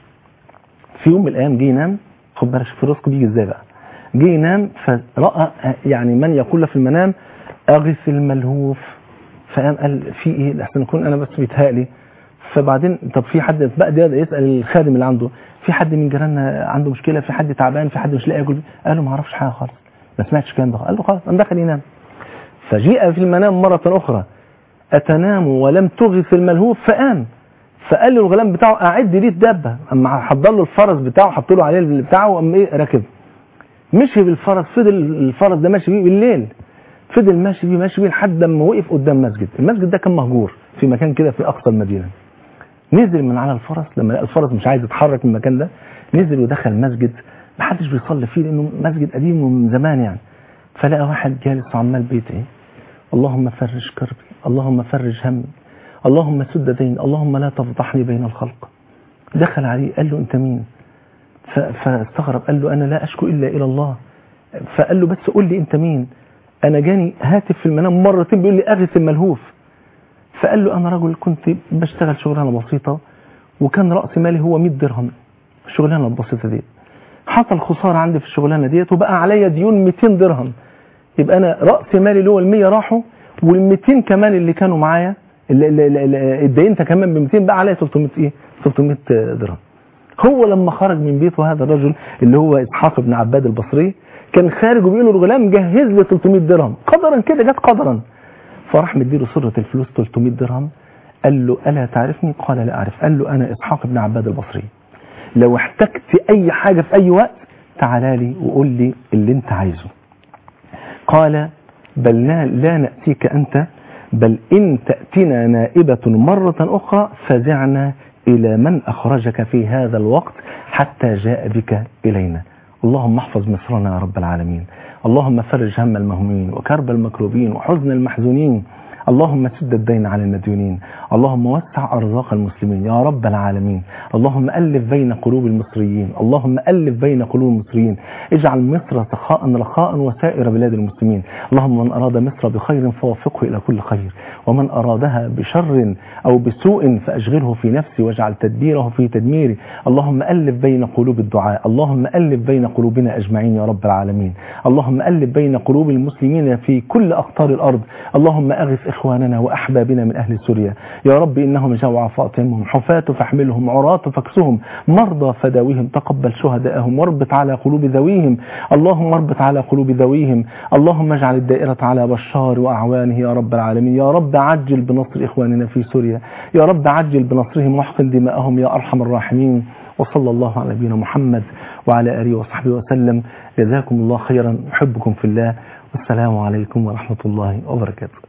في يوم من الايام جه ينام خد بالك شوف الرزق بيجي ازاي بقى جه ينام فراى يعني من يقول له في المنام اغث الملهوف فقام قال في ايه لحسن يكون انا بس بيتهيألي فبعدين طب في حد بقى ده يسال الخادم اللي عنده في حد من جيراننا عنده مشكله في حد تعبان في حد مش لاقي ياكل قال له ما اعرفش حاجه خالص ما سمعتش الكلام ده قال له خلاص انا دخل ينام فجيء في المنام مرة أخرى أتنام ولم تغث الملهوف فقام فقال له الغلام بتاعه أعد لي الدابة أما حضر له الفرس بتاعه حط له عليه اللي بتاعه وأما إيه ركب مشي بالفرس فضل الفرس ده ماشي بيه بالليل فضل ماشي بيه ماشي بيه لحد ما وقف قدام مسجد المسجد ده كان مهجور في مكان كده في أقصى المدينة نزل من على الفرس لما لقى الفرس مش عايز يتحرك من المكان ده نزل ودخل مسجد محدش بيصلي فيه لأنه مسجد قديم ومن زمان يعني فلقى واحد جالس وعمال بيدعي اللهم فرج كربي اللهم فرج همي اللهم سد دين اللهم لا تفضحني بين الخلق دخل عليه قال له انت مين فاستغرب قال له انا لا اشكو الا الى الله فقال له بس قول لي انت مين انا جاني هاتف في المنام مرتين بيقول لي اغث الملهوف فقال له انا رجل كنت بشتغل شغلانه بسيطه وكان راس مالي هو 100 درهم الشغلانه البسيطه دي حصل خساره عندي في الشغلانه ديت وبقى عليا ديون 200 درهم يبقى انا راس مالي اللي هو ال 100 راحوا وال 200 كمان اللي كانوا معايا اتدينت كمان ب 200 بقى عليا 300 ايه 300 درهم هو لما خرج من بيته هذا الرجل اللي هو اسحاق بن عباد البصري كان خارج وبيقول له الغلام جهز لي 300 درهم قدرا كده جت قدرا فراح مديله سره الفلوس 300 درهم قال له الا تعرفني قال لا اعرف قال له انا اسحاق بن عباد البصري لو احتجت اي حاجه في اي وقت تعالى لي وقول لي اللي انت عايزه قال بل لا, لا نأتيك أنت بل إن تأتنا نائبة مرة أخرى فزعنا إلى من أخرجك في هذا الوقت حتى جاء بك إلينا اللهم احفظ مصرنا يا رب العالمين اللهم فرج هم المهمين وكرب المكروبين وحزن المحزونين اللهم سد الدين على المديونين اللهم وسع أرزاق المسلمين يا رب العالمين اللهم ألف بين قلوب المصريين اللهم ألف بين قلوب المصريين اجعل مصر سخاء رخاء وسائر بلاد المسلمين اللهم من أراد مصر بخير فوفقه إلى كل خير ومن أرادها بشر أو بسوء فأشغله في نفسي واجعل تدبيره في تدميري اللهم ألف بين قلوب الدعاء اللهم ألف بين قلوبنا أجمعين يا رب العالمين اللهم ألف بين قلوب المسلمين في كل أقطار الأرض اللهم أغث إخواننا وأحبابنا من أهل سوريا يا رب إنهم جوع فاطمهم حفاة فاحملهم عراة فاكسهم مرضى فداويهم تقبل شهداءهم واربط على قلوب ذويهم اللهم اربط على قلوب ذويهم اللهم اجعل الدائرة على بشار وأعوانه يا رب العالمين يا رب عجل بنصر إخواننا في سوريا يا رب عجل بنصرهم واحقن دماءهم يا أرحم الراحمين وصلى الله على نبينا محمد وعلى آله وصحبه وسلم جزاكم الله خيرا أحبكم في الله والسلام عليكم ورحمة الله وبركاته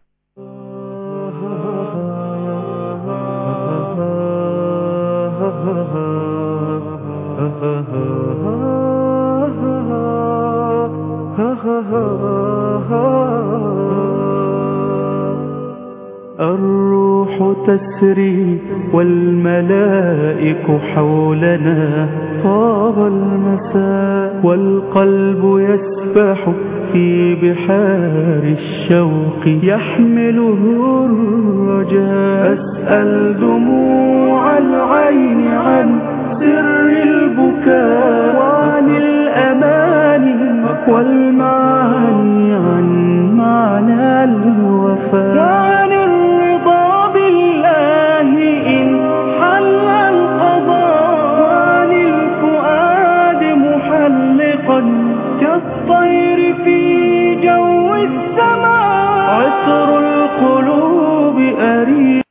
الروح تسري والملائك حولنا طاب المساء والقلب يسبح في بحار الشوق يحمله الرجاء أسأل دموع العين عن سر البكاء وعن الأماني والمعاني عن معنى الوفاء وعن الرضا بالله إن حل القضاء وعن الفؤاد محلقا كالطير في جو السماء عطر القلوب أريد